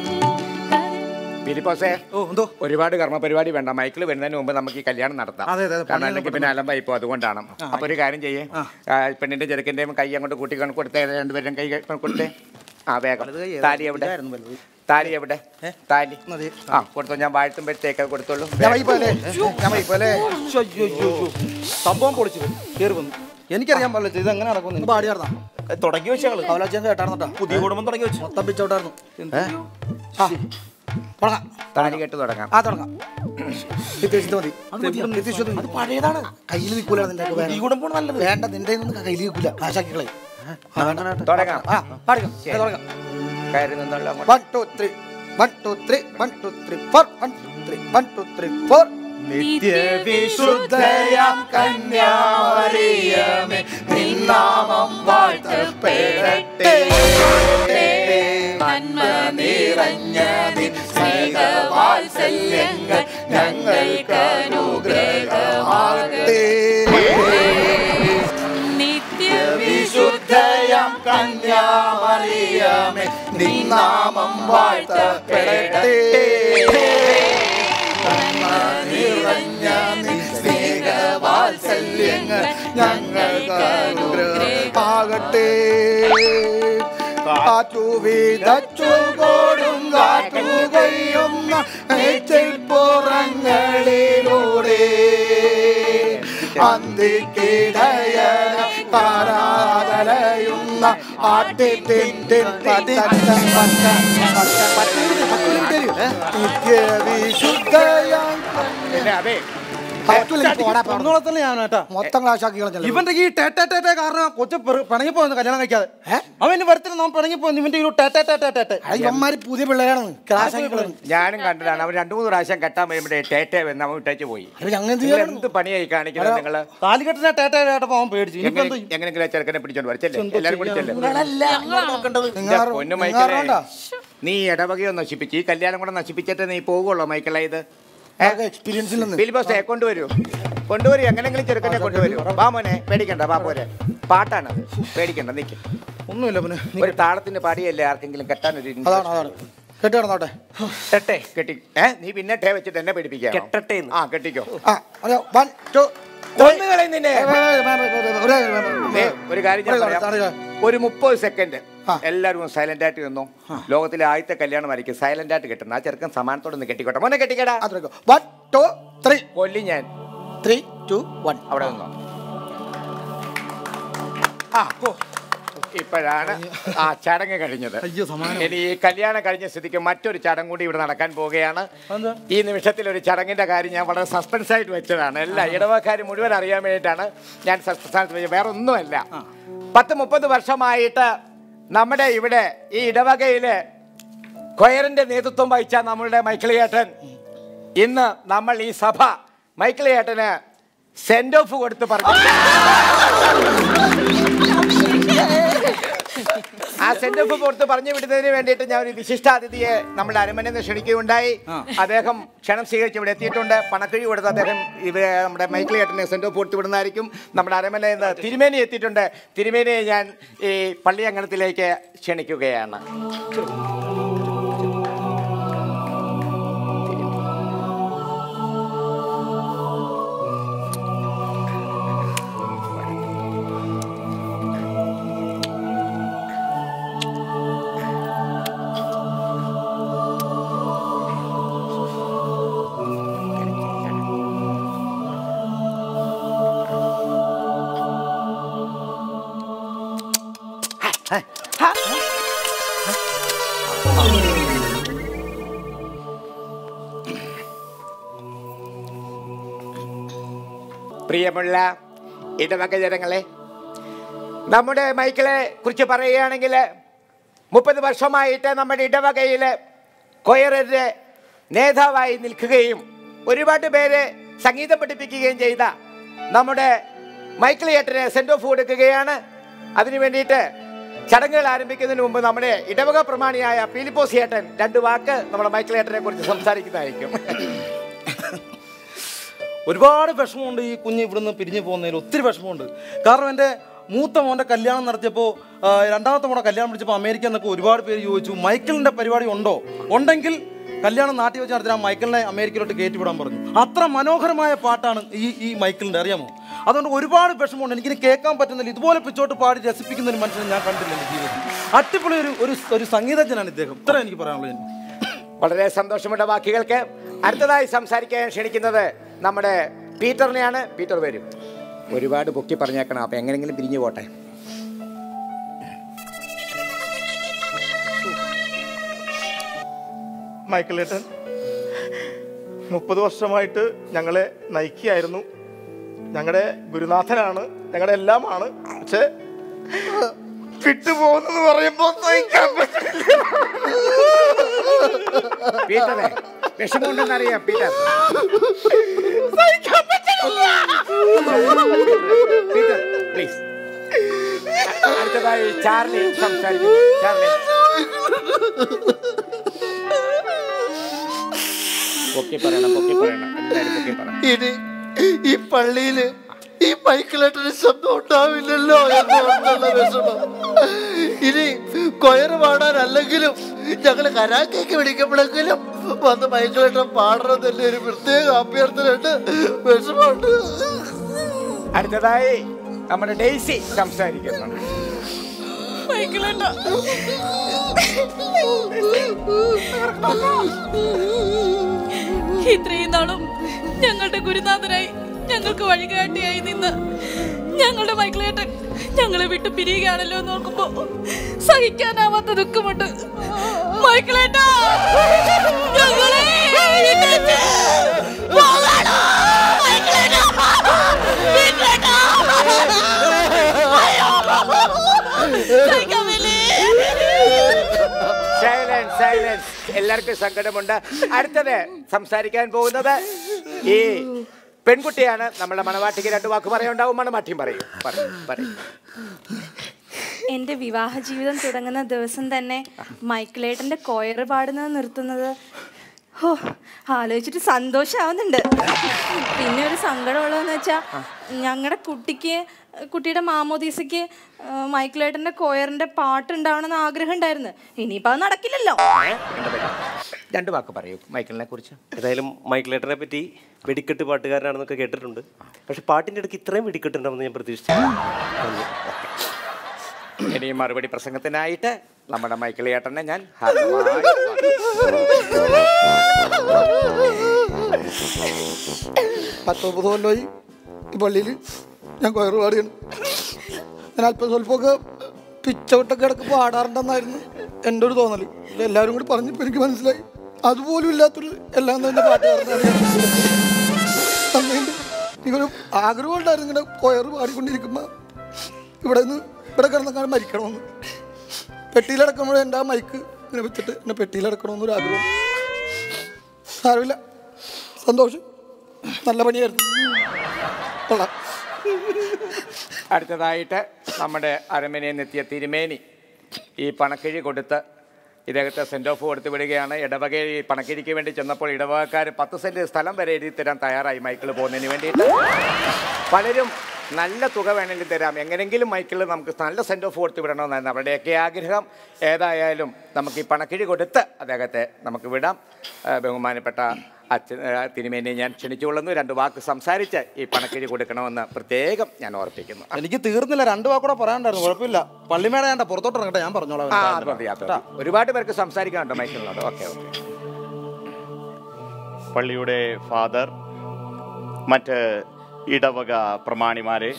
ഫിലിപ്പോസെ ഒരുപാട് കർമ്മ പരിപാടി വേണ്ട മൈക്കിൾ വരുന്നതിന് മുമ്പ് നമുക്ക് ഈ കല്യാണം നടത്താം അതെ, അതെ, കാരണം അല്ലെങ്കിൽ പിന്നെ അലമ്പായി പോകും അതുകൊണ്ടാണ് അപ്പൊ ഒരു കാര്യം ചെയ്യേ ആ, പെണ്ണിന്റെ ചെറുക്കന്റെയും കൈ അങ്ങോട്ട് കൂട്ടി കൊണ്ട് കൊടുത്തേ രണ്ടുപേരും കൈ കൊണ്ട് കൊടുത്തേ ആ വേഗം താലി എവിടെ താലി എവിടെ താലി ആ കൊടുത്തോ ഞാൻ വാഴ്ത്തുമ്പോഴത്തേക്ക് അത് കൊടുത്തോളൂ ഞാൻ വൈപോലെ ഞാൻ വൈപോലെ സംഭവം പൊളിച്ചു കയറി വന്നു എനിക്കറിയാൻ പാടില്ല ഇത് എങ്ങനെ നടക്കുന്നു പാടി നടന്നാ തുടങ്ങി വെച്ച് ഞങ്ങള് കവലാച്ചൻ കേട്ടാർന്നട്ടാ പുതിയ കുടുംബം തുടങ്ങി വെച്ചു മൊത്തം പിച്ചോട്ടായിരുന്നു ആ തുടങ്ങാം താലി കെട്ട് തുടങ്ങാം ആ തുടങ്ങാം നിത്യേഷിത് മതി നിത്യേഷിത് മതി പഴയതാണ് കയ്യിൽ നിൽക്കൂല നിന്റെ ഒക്കെ വേറെ. ഈ കുടുംബം നല്ലത് വേണ്ട നിന്റെ ഒന്നും കയ്യിൽ നിൽക്കൂല കാശാക്കിക്കളെ തുടങ്ങാം ആ പാടിക്കാം ശരി. തുടങ്ങാം കയറി നിന്നുള്ള one two three one two three one two three four one two three one two three four നിത്യവിശുദ്ധയാം കന്യാമറിയമേ നിന്നാമം വാഴ്ത്തപ്പെടട്ടെ നന്മ നിറഞ്ഞ നിൻ സ്നേഹവാത്സല്യങ്ങൾ ഞങ്ങൾക്ക് അനുഗ്രഹമാകട്ടെ വിശുദ്ധയാം കന്യാമറിയമേ നിന്നാമം വാഴ്ത്തപ്പെടട്ടെ നന്മ നിറഞ്ഞ നിൻ സ്നേഹവാത്സല്യങ്ങൾ ഞങ്ങൾക്ക് അനുഗ്രഹമാകട്ടെ കാറ്റു വിതച്ചു കൊടും കാറ്റു കൊയ്യുന്ന പുറങ്ങളിലൂടെ അന്തിക്കിടയന പാരാതലയുന്ന ആട്ടിത്തിൻ നിത്യവിശുദ്ധയാം പിന്നെ അതെ കൊന്നോളത്തല്ലേ ഞാൻ കേട്ടാ മൊത്തം ക്ലാഷാക്കി കളഞ്ഞല്ലോ ഇവന്റെ ഈ ടേറ്റേ ടേറ്റേ കാരണം കൊച്ചു പിണങ്ങി പോയെന്ന് കല്യാണം കഴിക്കാതെ അവൻ ഇനി വരത്തിന് നാം പിണങ്ങി പോയെന്ന് ഇവന്റെ ഒരു ടേറ്റേ ടേറ്റേ ടേറ്റേ ഇവന്മാര് പുതിയ പിള്ളേരാണ് ക്ലാഷാക്കി കളഞ്ഞു ഞാനും കണ്ടതാണ് അവൻ രണ്ടു മൂന്ന് പ്രാവശ്യം കെട്ടാൻ വരുമ്പോഴേ ടേറ്റേ വന്ന് അവൻ ഇട്ടേച്ച് പോയി അപ്പൊ ഞങ്ങൾ എന്ത് നിങ്ങൾ ചെയ്യണം? എന്ത് പണിയായി കാണിക്കുന്നത് നിങ്ങള് താലികെട്ടിനെ ടേറ്റേ കേട്ടപ്പോ അവൻ പേടിച്ചു ഇനിയിപ്പോ എന്ത് എങ്ങനെ- എങ്ങനെയെങ്കിലും ആ ചെറുക്കനെ പിടിച്ചോണ്ട് വരച്ചല്ലേ എന്തോ എല്ലാരും കൂടി ചെല്ലേ നിങ്ങൾ പൊന്നു നിങ്ങൾ മൈക്കിളെ ആരോണ്ടാ? നീ ഇടവകയോ നശിപ്പിച്ച് ഈ കല്യാണം കൂടെ നശിപ്പിച്ചിട്ട് നീ പോകുള്ളോ മൈക്കിളെ ഇത് എക്സ്പീരിയൻസിൽ നിന്ന് ഫിലിപ്പോസേ കൊണ്ടുവരൂ കൊണ്ടുവരൂ എങ്ങനെങ്കിലും ചെറുക്കനെ കൊണ്ടുവരൂ വാ മോനെ പേടിക്കണ്ട വാ പോരെ പാട്ടാണ് പേടിക്കണ്ട നിക്ക് ഒന്നുമില്ല പിന്നെ ഒരു താളത്തിന്റെ പാടിയല്ലേ ആർക്കെങ്കിലും കെട്ടാനൊരു interest. അതാണ് അതാണ് കെട്ടി കിടന്നോട്ടെ കെട്ടെ കെട്ടി ഏ നീ പിന്നെ ടേ വെച്ചിട്ട് എന്നെ പേടിപ്പിക്കാം കെട്ടട്ടെ ആ കെട്ടിക്കോ ആ അതെ വൺ ടു കൊന്നുകളയും നിന്നെ ദേ, ഒരു കാര്യം ഞാൻ പറയാം ഒരു മുപ്പത് സെക്കൻഡ് എല്ലാവരും സൈലന്റ് ആയിട്ട് നിന്നു ലോകത്തിലെ ആദ്യത്തെ കല്യാണമായിരിക്കും സൈലന്റ് ആയിട്ട് കെട്ടുന്നത് ആ ചെറുക്കൻ സമാനത്തോടെ ഒന്ന് കെട്ടിക്കോട്ടെ മോനെ കെട്ടിക്കടാ വൺ ടു ത്രീ കൊല്ലി ഞാൻ ത്രീ ടു വൺ അവിടെ നിന്നോ ആ ഓ. ഇപ്പോഴാണ് ആ ചടങ്ങ് കഴിഞ്ഞത് ഇനി ഈ കല്യാണം കഴിഞ്ഞ സ്ഥിതിക്ക് മറ്റൊരു ചടങ്ങ് കൂടി ഇവിടെ നടക്കാൻ പോവുകയാണ് ഈ നിമിഷത്തിൽ ഒരു ചടങ്ങിന്റെ കാര്യം ഞാൻ വളരെ സസ്പെൻസ് ആയിട്ട് വെച്ചതാണ് എല്ലാ ഇടവക്കാർ മുഴുവൻ അറിയാൻ വേണ്ടിയിട്ടാണ് ഞാൻ സസ്പെൻസ് ആയിട്ട് വെച്ചത് വേറെ ഒന്നുമല്ല പത്ത് മുപ്പത് വർഷമായിട്ട് നമ്മുടെ ഇവിടെ ഈ ഇടവകയില് കൊയറിന്റെ നേതൃത്വം വഹിച്ച നമ്മളുടെ മൈക്കിളിയേട്ടൻ ഇന്ന് നമ്മൾ ഈ സഭ മൈക്കിളിയേട്ടന് സെൻഡ് ഓഫ് കൊടുത്ത് പറഞ്ഞു ആ സെൻഡ് ഓഫ് കൊടുത്ത് പറഞ്ഞു വിടുന്നതിന് വേണ്ടിയിട്ട് ഞാൻ ഒരു വിശിഷ്ടാതിഥിയെ നമ്മുടെ അരമനയിൽ നിന്ന് ക്ഷണിക്കുകയുണ്ടായി അദ്ദേഹം ക്ഷണം സ്വീകരിച്ച് ഇവിടെ എത്തിയിട്ടുണ്ട് പണക്കിഴി കൊടുത്ത് അദ്ദേഹം ഇവരെ നമ്മുടെ മൈക്കിളിയേട്ടനെ സെൻഡ് ഓഫ് കൊടുത്ത് വിടുന്നതായിരിക്കും നമ്മുടെ അരമനയിൽ നിന്ന് തിരുമേനി എത്തിയിട്ടുണ്ട് തിരുമേനിയെ ഞാൻ ഈ പള്ളി അങ്കണത്തിലേക്ക് ക്ഷണിക്കുകയാണ് പ്രിയമുള്ള ഇടവക ജനങ്ങളെ നമ്മുടെ മൈക്കിളെ കുറിച്ച് പറയുകയാണെങ്കിൽ മുപ്പത് വർഷമായിട്ട് നമ്മുടെ ഇടവകയിൽ കൊയറിൻ്റെ നേതാവായി നിൽക്കുകയും ഒരുപാട് പേര് സംഗീതം പഠിപ്പിക്കുകയും ചെയ്ത നമ്മുടെ മൈക്കിളിയേട്ടന് സെൻഡ് ഓഫ് കൊടുക്കുകയാണ് അതിനു വേണ്ടിയിട്ട് ചടങ്ങുകൾ ആരംഭിക്കുന്നതിന് മുമ്പ് നമ്മുടെ ഇടവക പ്രമാണിയായ പീലിപ്പോസ് ഏട്ടൻ രണ്ട് വാക്ക് നമ്മുടെ മൈക്കിളിയേട്ടനെ കുറിച്ച് സംസാരിക്കുന്നതായിരിക്കും ഒരുപാട് വിഷമമുണ്ട് ഈ കുഞ്ഞ് ഇവിടുന്ന് പിരിഞ്ഞു പോകുന്നതിൽ ഒത്തിരി വിഷമമുണ്ട് കാരണം എൻ്റെ മൂത്ത മോൻ്റെ കല്യാണം നടത്തിയപ്പോൾ ആ, രണ്ടാമത്തെ മോനെ കല്യാണം വിളിച്ചപ്പോൾ അമേരിക്ക എന്നൊക്കെ ഒരുപാട് പേര് ചോദിച്ചു മൈക്കിളിൻ്റെ പരിപാടി ഉണ്ടോ ഉണ്ടെങ്കിൽ കല്യാണം നാട്ടിൽ വെച്ച് നടത്തിയാൽ മൈക്കിളിനെ അമേരിക്കയിലോട്ട് കയറ്റിവിടാൻ പറഞ്ഞു അത്ര മനോഹരമായ പാട്ടാണ് ഈ ഈ മൈക്കിളിൻ്റെ അറിയാമോ അതുകൊണ്ട് ഒരുപാട് വിഷമമുണ്ട് എനിക്കിനി കേൾക്കാൻ പറ്റുന്നില്ല ഇതുപോലെ പിച്ചോട്ട് പാടി രസിപ്പിക്കുന്ന ഒരു മനുഷ്യനെ ഞാൻ കണ്ടില്ല എൻ്റെ ജീവിതത്തിൽ അടിപൊളി ഒരു ഒരു ഒരു സംഗീതജ്ഞനാണ് ഇദ്ദേഹം ഇത്ര എനിക്ക് പറയാനുള്ളത് എനിക്ക് വളരെ സന്തോഷമുള്ള വാക്കുകൾക്ക് അടുത്തതായി സംസാരിക്കാൻ ക്ഷണിക്കുന്നത് നമ്മുടെ പീറ്ററിനെയാണ് പീറ്റർ വരും ഒരുപാട് പൊക്കി പറഞ്ഞേക്കണം അപ്പൊ എങ്ങനെങ്കിലും പിരിഞ്ഞു പോട്ടെ മൈക്കിളേട്ടൻ മുപ്പത് വർഷമായിട്ട് ഞങ്ങളെ നയിക്കുകയായിരുന്നു ഞങ്ങളുടെ ഗുരുനാഥനാണ് ഞങ്ങളുടെ എല്ലാമാണ് പക്ഷേ വിട്ടുപോകുന്നെന്ന് പറയുമ്പോ സഹിക്കാൻ പറ്റില്ല. പീറ്ററെ വിഷമമുണ്ടെന്ന് അറിയാം പീറ്റർ സഹിക്കാൻ പറ്റില്ല. പീറ്റർ പ്ലീസ് അടുത്തതായി ചാർലി സംസാരിക്കുന്നു ചാർലി പൊക്കി പറയണം പൊക്കി പറയണം എല്ലാവരും പൊക്കി പറയണം ഇനി ഈ പള്ളിയില് ഈ മൈക്കിളേട്ടന് ശബ്ദം ഉണ്ടാവില്ലല്ലോ എന്നുള്ള വിഷമം ഇനി കൊയറ് പാടാനല്ലെങ്കിലും ഞങ്ങള് കരാക്കേക്ക് പിടിക്കുമ്പോഴെങ്കിലും വന്ന് മൈക്കിളേട്ടൻ പാടണം തന്നെ ഒരു പ്രത്യേക അഭ്യർത്ഥനയുണ്ട് വിഷമമുണ്ട് അടുത്തതായി നമ്മുടെ ഡെയ്സി സംസാരിക്കുന്നു ഇത്രയും നാളും ഞങ്ങളുടെ ഗുരുനാഥനായി ഞങ്ങൾക്ക് വഴികാട്ടിയായി നിന്ന് ഞങ്ങളുടെ മൈക്കിളേട്ടൻ ഞങ്ങളെ വിട്ട് പിരിയുകയാണല്ലോ എന്ന് ഓർക്കുമ്പോ സഹിക്കാനാവാത്ത ദുഃഖമുണ്ട് മൈക്കിളേട്ടാ ഞങ്ങളെ വിട്ടേച്ച് പോകണോ? മൈക്കിളേട്ടാ! സൈലൻസ് സൈലൻസ് എല്ലാവർക്കും സങ്കടമുണ്ട് അടുത്തത് സംസാരിക്കാൻ പോകുന്നത് ഈ പെൺകുട്ടിയാണ് നമ്മുടെ മണവാട്ടിക്ക് രണ്ട് വാക്ക് പറയാനുണ്ടാവും മണവാട്ടിയും പറയും പറയും പറയും എൻ്റെ വിവാഹ ജീവിതം തുടങ്ങുന്ന ദിവസം തന്നെ മൈക്കിളേട്ടൻ്റെ കൊയറ് പാടുന്നത് നിർത്തുന്നത് ഹോ ആലോചിച്ചിട്ട് സന്തോഷമാവുന്നുണ്ട് പിന്നെ ഒരു സങ്കടമുള്ളതെന്ന് വെച്ചാൽ ഞങ്ങളുടെ കുട്ടിക്ക് കുട്ടിയുടെ മാമോദീസയ്ക്ക് ആ, മൈക്കിളേട്ടൻ്റെ കൊയറിൻ്റെ പാട്ടുണ്ടാവണമെന്ന് ആഗ്രഹം ഉണ്ടായിരുന്നു ഇനിയിപ്പോൾ അത് നടക്കില്ലല്ലോ രണ്ട് വാക്ക് പറയൂ മൈക്കിളിനെ കുറിച്ച് ഏതായാലും മൈക്കിളേട്ടനെ പറ്റി വെടിക്കെട്ട് പാട്ടുകാരനാണെന്നൊക്കെ കേട്ടിട്ടുണ്ട് പക്ഷെ പാട്ടിൻ്റെ ഇടയ്ക്ക് ഇത്രയും വെടിക്കെട്ടുണ്ടാവുമെന്ന് ഞാൻ പ്രതീക്ഷിച്ചു ഇനി മറുപടി പ്രസംഗത്തിനായിട്ട് നമ്മുടെ മൈക്കിൾ ഏട്ടനെ ഞാൻ ഹാർദമായി പത്തൊമ്പത് കൊല്ലമായി ഈ പള്ളിയിൽ ഞാൻ കൊയറ് പാടുകയാണ് ഞാൻ അല്പം സ്വല്പമൊക്കെ പിച്ചവിട്ടൊക്കെ ഇടക്ക് പാടാറുണ്ടെന്നായിരുന്നു എൻ്റെ ഒരു തോന്നൽ ഇത് എല്ലാവരും കൂടി പറഞ്ഞപ്പോൾ എനിക്ക് മനസ്സിലായി അതുപോലും ഇല്ലാത്തൊരു എല്ലാം തന്നെ പാട്ടുകാരനാണ് തന്നെയുണ്ട് എനിക്കൊരു ആഗ്രഹം ഉണ്ടായിരുന്നു ഇങ്ങനെ കൊയറ് പാടിക്കൊണ്ടിരിക്കുമ്പോൾ ഇവിടെ നിന്ന് ഇവിടെ കിടന്നങ്ങാണ്ട് മരിക്കണമെന്ന് പെട്ടിയിലടക്കുമ്പോൾ എൻ്റെ ആ മൈക്ക് ഇങ്ങനെ വെച്ചിട്ട് എന്നെ പെട്ടിയിലടക്കണമെന്നൊരു ആഗ്രഹം സാരമില്ല സന്തോഷം നല്ല പണിയായിരുന്നു കൊള്ളാം അടുത്തതായിട്ട് നമ്മുടെ അരമനയിൽ നിന്നെത്തിയ തിരുമേനി ഈ പണക്കിഴി കൊടുത്ത് ഇദ്ദേഹത്തെ സെൻഡ് ഓഫ് കൊടുത്ത് വിടുകയാണ് ഇടവക ഈ പണക്കിഴിക്ക് വേണ്ടി ചെന്നപ്പോൾ ഇടവകക്കാർ പത്ത് സെൻറ്റ് സ്ഥലം വരെ എഴുതി തരാൻ തയ്യാറായി മൈക്കിൾ പോകുന്നതിന് വേണ്ടിയിട്ട് പലരും നല്ല തുക വേണമെങ്കിൽ തരാം എങ്ങനെങ്കിലും മൈക്കിൾ നമുക്ക് നല്ല സെൻഡ് ഓഫ് കൊടുത്ത് വിടണമെന്നായിരുന്നു അവരുടെയൊക്കെ ആഗ്രഹം ഏതായാലും നമുക്ക് ഈ പണക്കിഴി കൊടുത്ത് അദ്ദേഹത്തെ നമുക്ക് വിടാം ആ, ബഹുമാനപ്പെട്ട അച്ഛൻ ആ, തിരുമേനിയെ ഞാൻ ക്ഷണിച്ചുകൊള്ളുന്നു രണ്ട് വാക്ക് സംസാരിച്ച് ഈ പണക്കിഴി കൊടുക്കണമെന്ന് പ്രത്യേകം ഞാൻ ഓർപ്പിക്കുന്നു എനിക്ക് തീർന്നില്ല രണ്ട് വാക്കൂടെ പറയാണ്ടായിരുന്നു കുഴപ്പമില്ല പള്ളിമേട ഞാൻ പുറത്തോട്ട് ഇറങ്ങട്ടെ ഞാൻ പറഞ്ഞോളാം ആ അത് മതി അത് മതി. ഒരുപാട് പേർക്ക് സംസാരിക്കാനുണ്ടോ മൈക്കിളിനോട് ഓക്കെ ഓക്കെ പള്ളിയുടെ ഫാദർ മറ്റ് ഇടവക പ്രമാണിമാരെ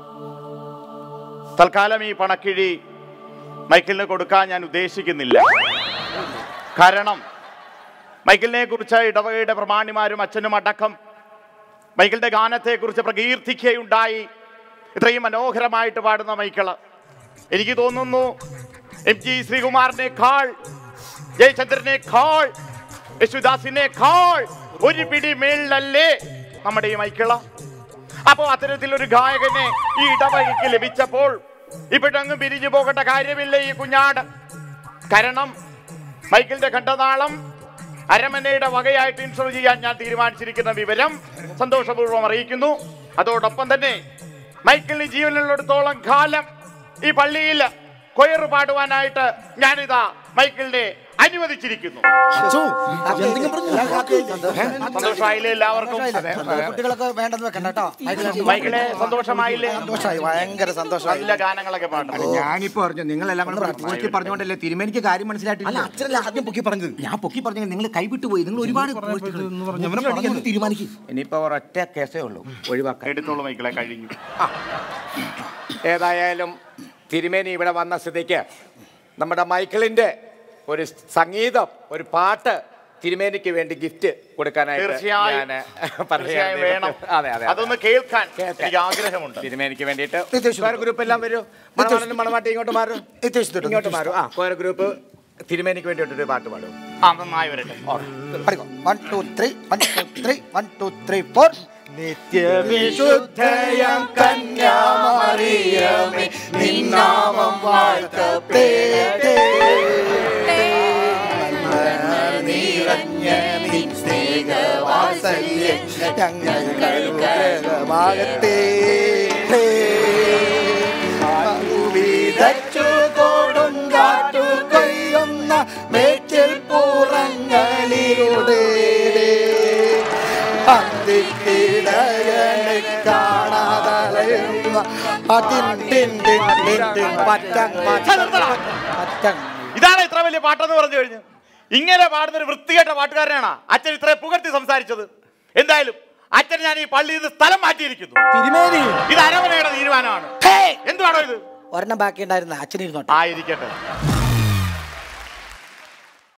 തൽക്കാലം ഈ പണക്കിഴി മൈക്കിളിന് കൊടുക്കാൻ ഞാൻ ഉദ്ദേശിക്കുന്നില്ല കാരണം മൈക്കിളിനെ കുറിച്ച് ഇടവകയുടെ പ്രമാണിമാരും അച്ഛനും അടക്കം മൈക്കിളിന്റെ ഗാനത്തെക്കുറിച്ച് പ്രകീർത്തിക്കുകയുണ്ടായി ഇത്രയും മനോഹരമായിട്ട് പാടുന്ന മൈക്കിള് എനിക്ക് തോന്നുന്നു എം ജി ശ്രീകുമാറിനേക്കാൾ ജയചന്ദ്രനേക്കാൾ യേശുദാസിനേക്കാൾ ഒരു പിടി മേളിലല്ലേ നമ്മുടെ ഈ മൈക്കിള അപ്പോൾ അത്തരത്തിലൊരു ഗായകനെ ഈ ഇടവകയ്ക്ക് ലഭിച്ചപ്പോൾ ഇപ്പോഴങ്ങ് പിരിഞ്ഞു പോകേണ്ട കാര്യമില്ല ഈ കുഞ്ഞാട് കാരണം മൈക്കിളിന്റെ ഘട്ടനാളം അരമനയുടെ വകയായിട്ട് ഇൻഷുർ ചെയ്യാൻ ഞാൻ തീരുമാനിച്ചിരിക്കുന്ന വിവരം സന്തോഷപൂർവ്വം അറിയിക്കുന്നു അതോടൊപ്പം തന്നെ മൈക്കിളിന് ജീവനുള്ളിടത്തോളം കാലം ഈ പള്ളിയിൽ കൊയറ് പാടുവാനായിട്ട് ഞാനിതാ മൈക്കിളിനെ അനുവദിച്ചിരിക്കുന്നു സന്തോഷമായില്ലേ എല്ലാവർക്കും കുട്ടികളൊക്കെ വേണ്ടെന്ന് വെക്കണ്ട കേട്ടോ മൈക്കിളെ സന്തോഷമായില്ലേ സന്തോഷമായി ഭയങ്കര സന്തോഷം നല്ല ഗാനങ്ങളൊക്കെ പാടും ഞാനിപ്പോ പറഞ്ഞു നിങ്ങളെല്ലാം കൂടെ പൊക്കി പറഞ്ഞുകൊണ്ടല്ലേ തിരുമേനിക്ക് കാര്യം മനസ്സിലായിട്ടില്ല അല്ല അച്ഛനല്ല ആദ്യം പൊക്കി പറഞ്ഞത് ഞാൻ പൊക്കി പറഞ്ഞു നിങ്ങൾ കൈവിട്ടു പോയി നിങ്ങൾ ഒരുപാട് തീരുമാനിക്കും ഇനിയിപ്പോ ഒരൊറ്റ കേസേ ഉള്ളൂ ഒഴിവാക്കാൻ എടുത്തോളൂ മൈക്കിളെ കഴിഞ്ഞു ഏതായാലും തിരുമേനി ഇവിടെ വന്ന സ്ഥിതിക്ക് നമ്മുടെ മൈക്കിളിന്റെ ഒരു സംഗീതം ഒരു പാട്ട് തിരുമേനിക്ക് വേണ്ടി ഗിഫ്റ്റ് കൊടുക്കാനായിട്ട് തീർച്ചയായും. ഞാന് തീർച്ചയായും പറയുകയാണ്. വേണം. അതെ അതെ അതൊന്ന് കേൾക്കാൻ എനിക്ക് ആഗ്രഹമുണ്ട് തിരുമേനിക്ക് വേണ്ടിയിട്ട് കോയർ ഗ്രൂപ്പ് എല്ലാം വരും മണവാളനും മണവാട്ടി ഇങ്ങോട്ട് മാറും ഇങ്ങോട്ട് മാറും ആ കോയർ ഗ്രൂപ്പ് തിരുമേനിക്ക് വേണ്ടിയിട്ടൊരു പാട്ട് പാടും ആ നന്നായി വരട്ടെ one two three one two three one two three four നിത്യവിശുദ്ധയം കന്യാമറിയമേ നിന്നാമം വാഴ്ത്തപ്പെട്ടേ നിറഞ്ഞ നിൻ സ്നേഹവാത്സല്യം ഞങ്ങൾ കരുകമാകത്തേ വിതച്ചു കൊടുങ്കാറ്റു കൊയ്യുന്ന മേച്ചിൽ പുറങ്ങളിലൂടെ അന്തിക്കിടയനെ കാണാതലയുന്ന അതിൻ ടിൻ ടിൻ ടിൻ ടിൻ പറ്റം പറ്റം ഇതാണ് ഇത്ര വലിയ പാട്ടെന്ന് പറഞ്ഞു കഴിഞ്ഞു ഇങ്ങനെ പാടുന്ന ഒരു വൃത്തികെട്ട പാട്ടുകാരനാണ് അച്ഛൻ ഇത്ര പുകഴ്ത്തി സംസാരിച്ചത് എന്തായാലും അച്ഛൻ ഞാൻ ഈ പള്ളിയിൽ നിന്ന് സ്ഥലം മാറ്റിയിരിക്കുന്നു തിരുമേനി ഇത് അരമനയുടെ തീരുമാനമാണ് എന്തുവാണോ ഇത് ഒരെണ്ണം ബാക്കി ഉണ്ടായിരുന്ന അച്ഛനിരുന്നോട്ടെ ആയിരിക്കട്ടെ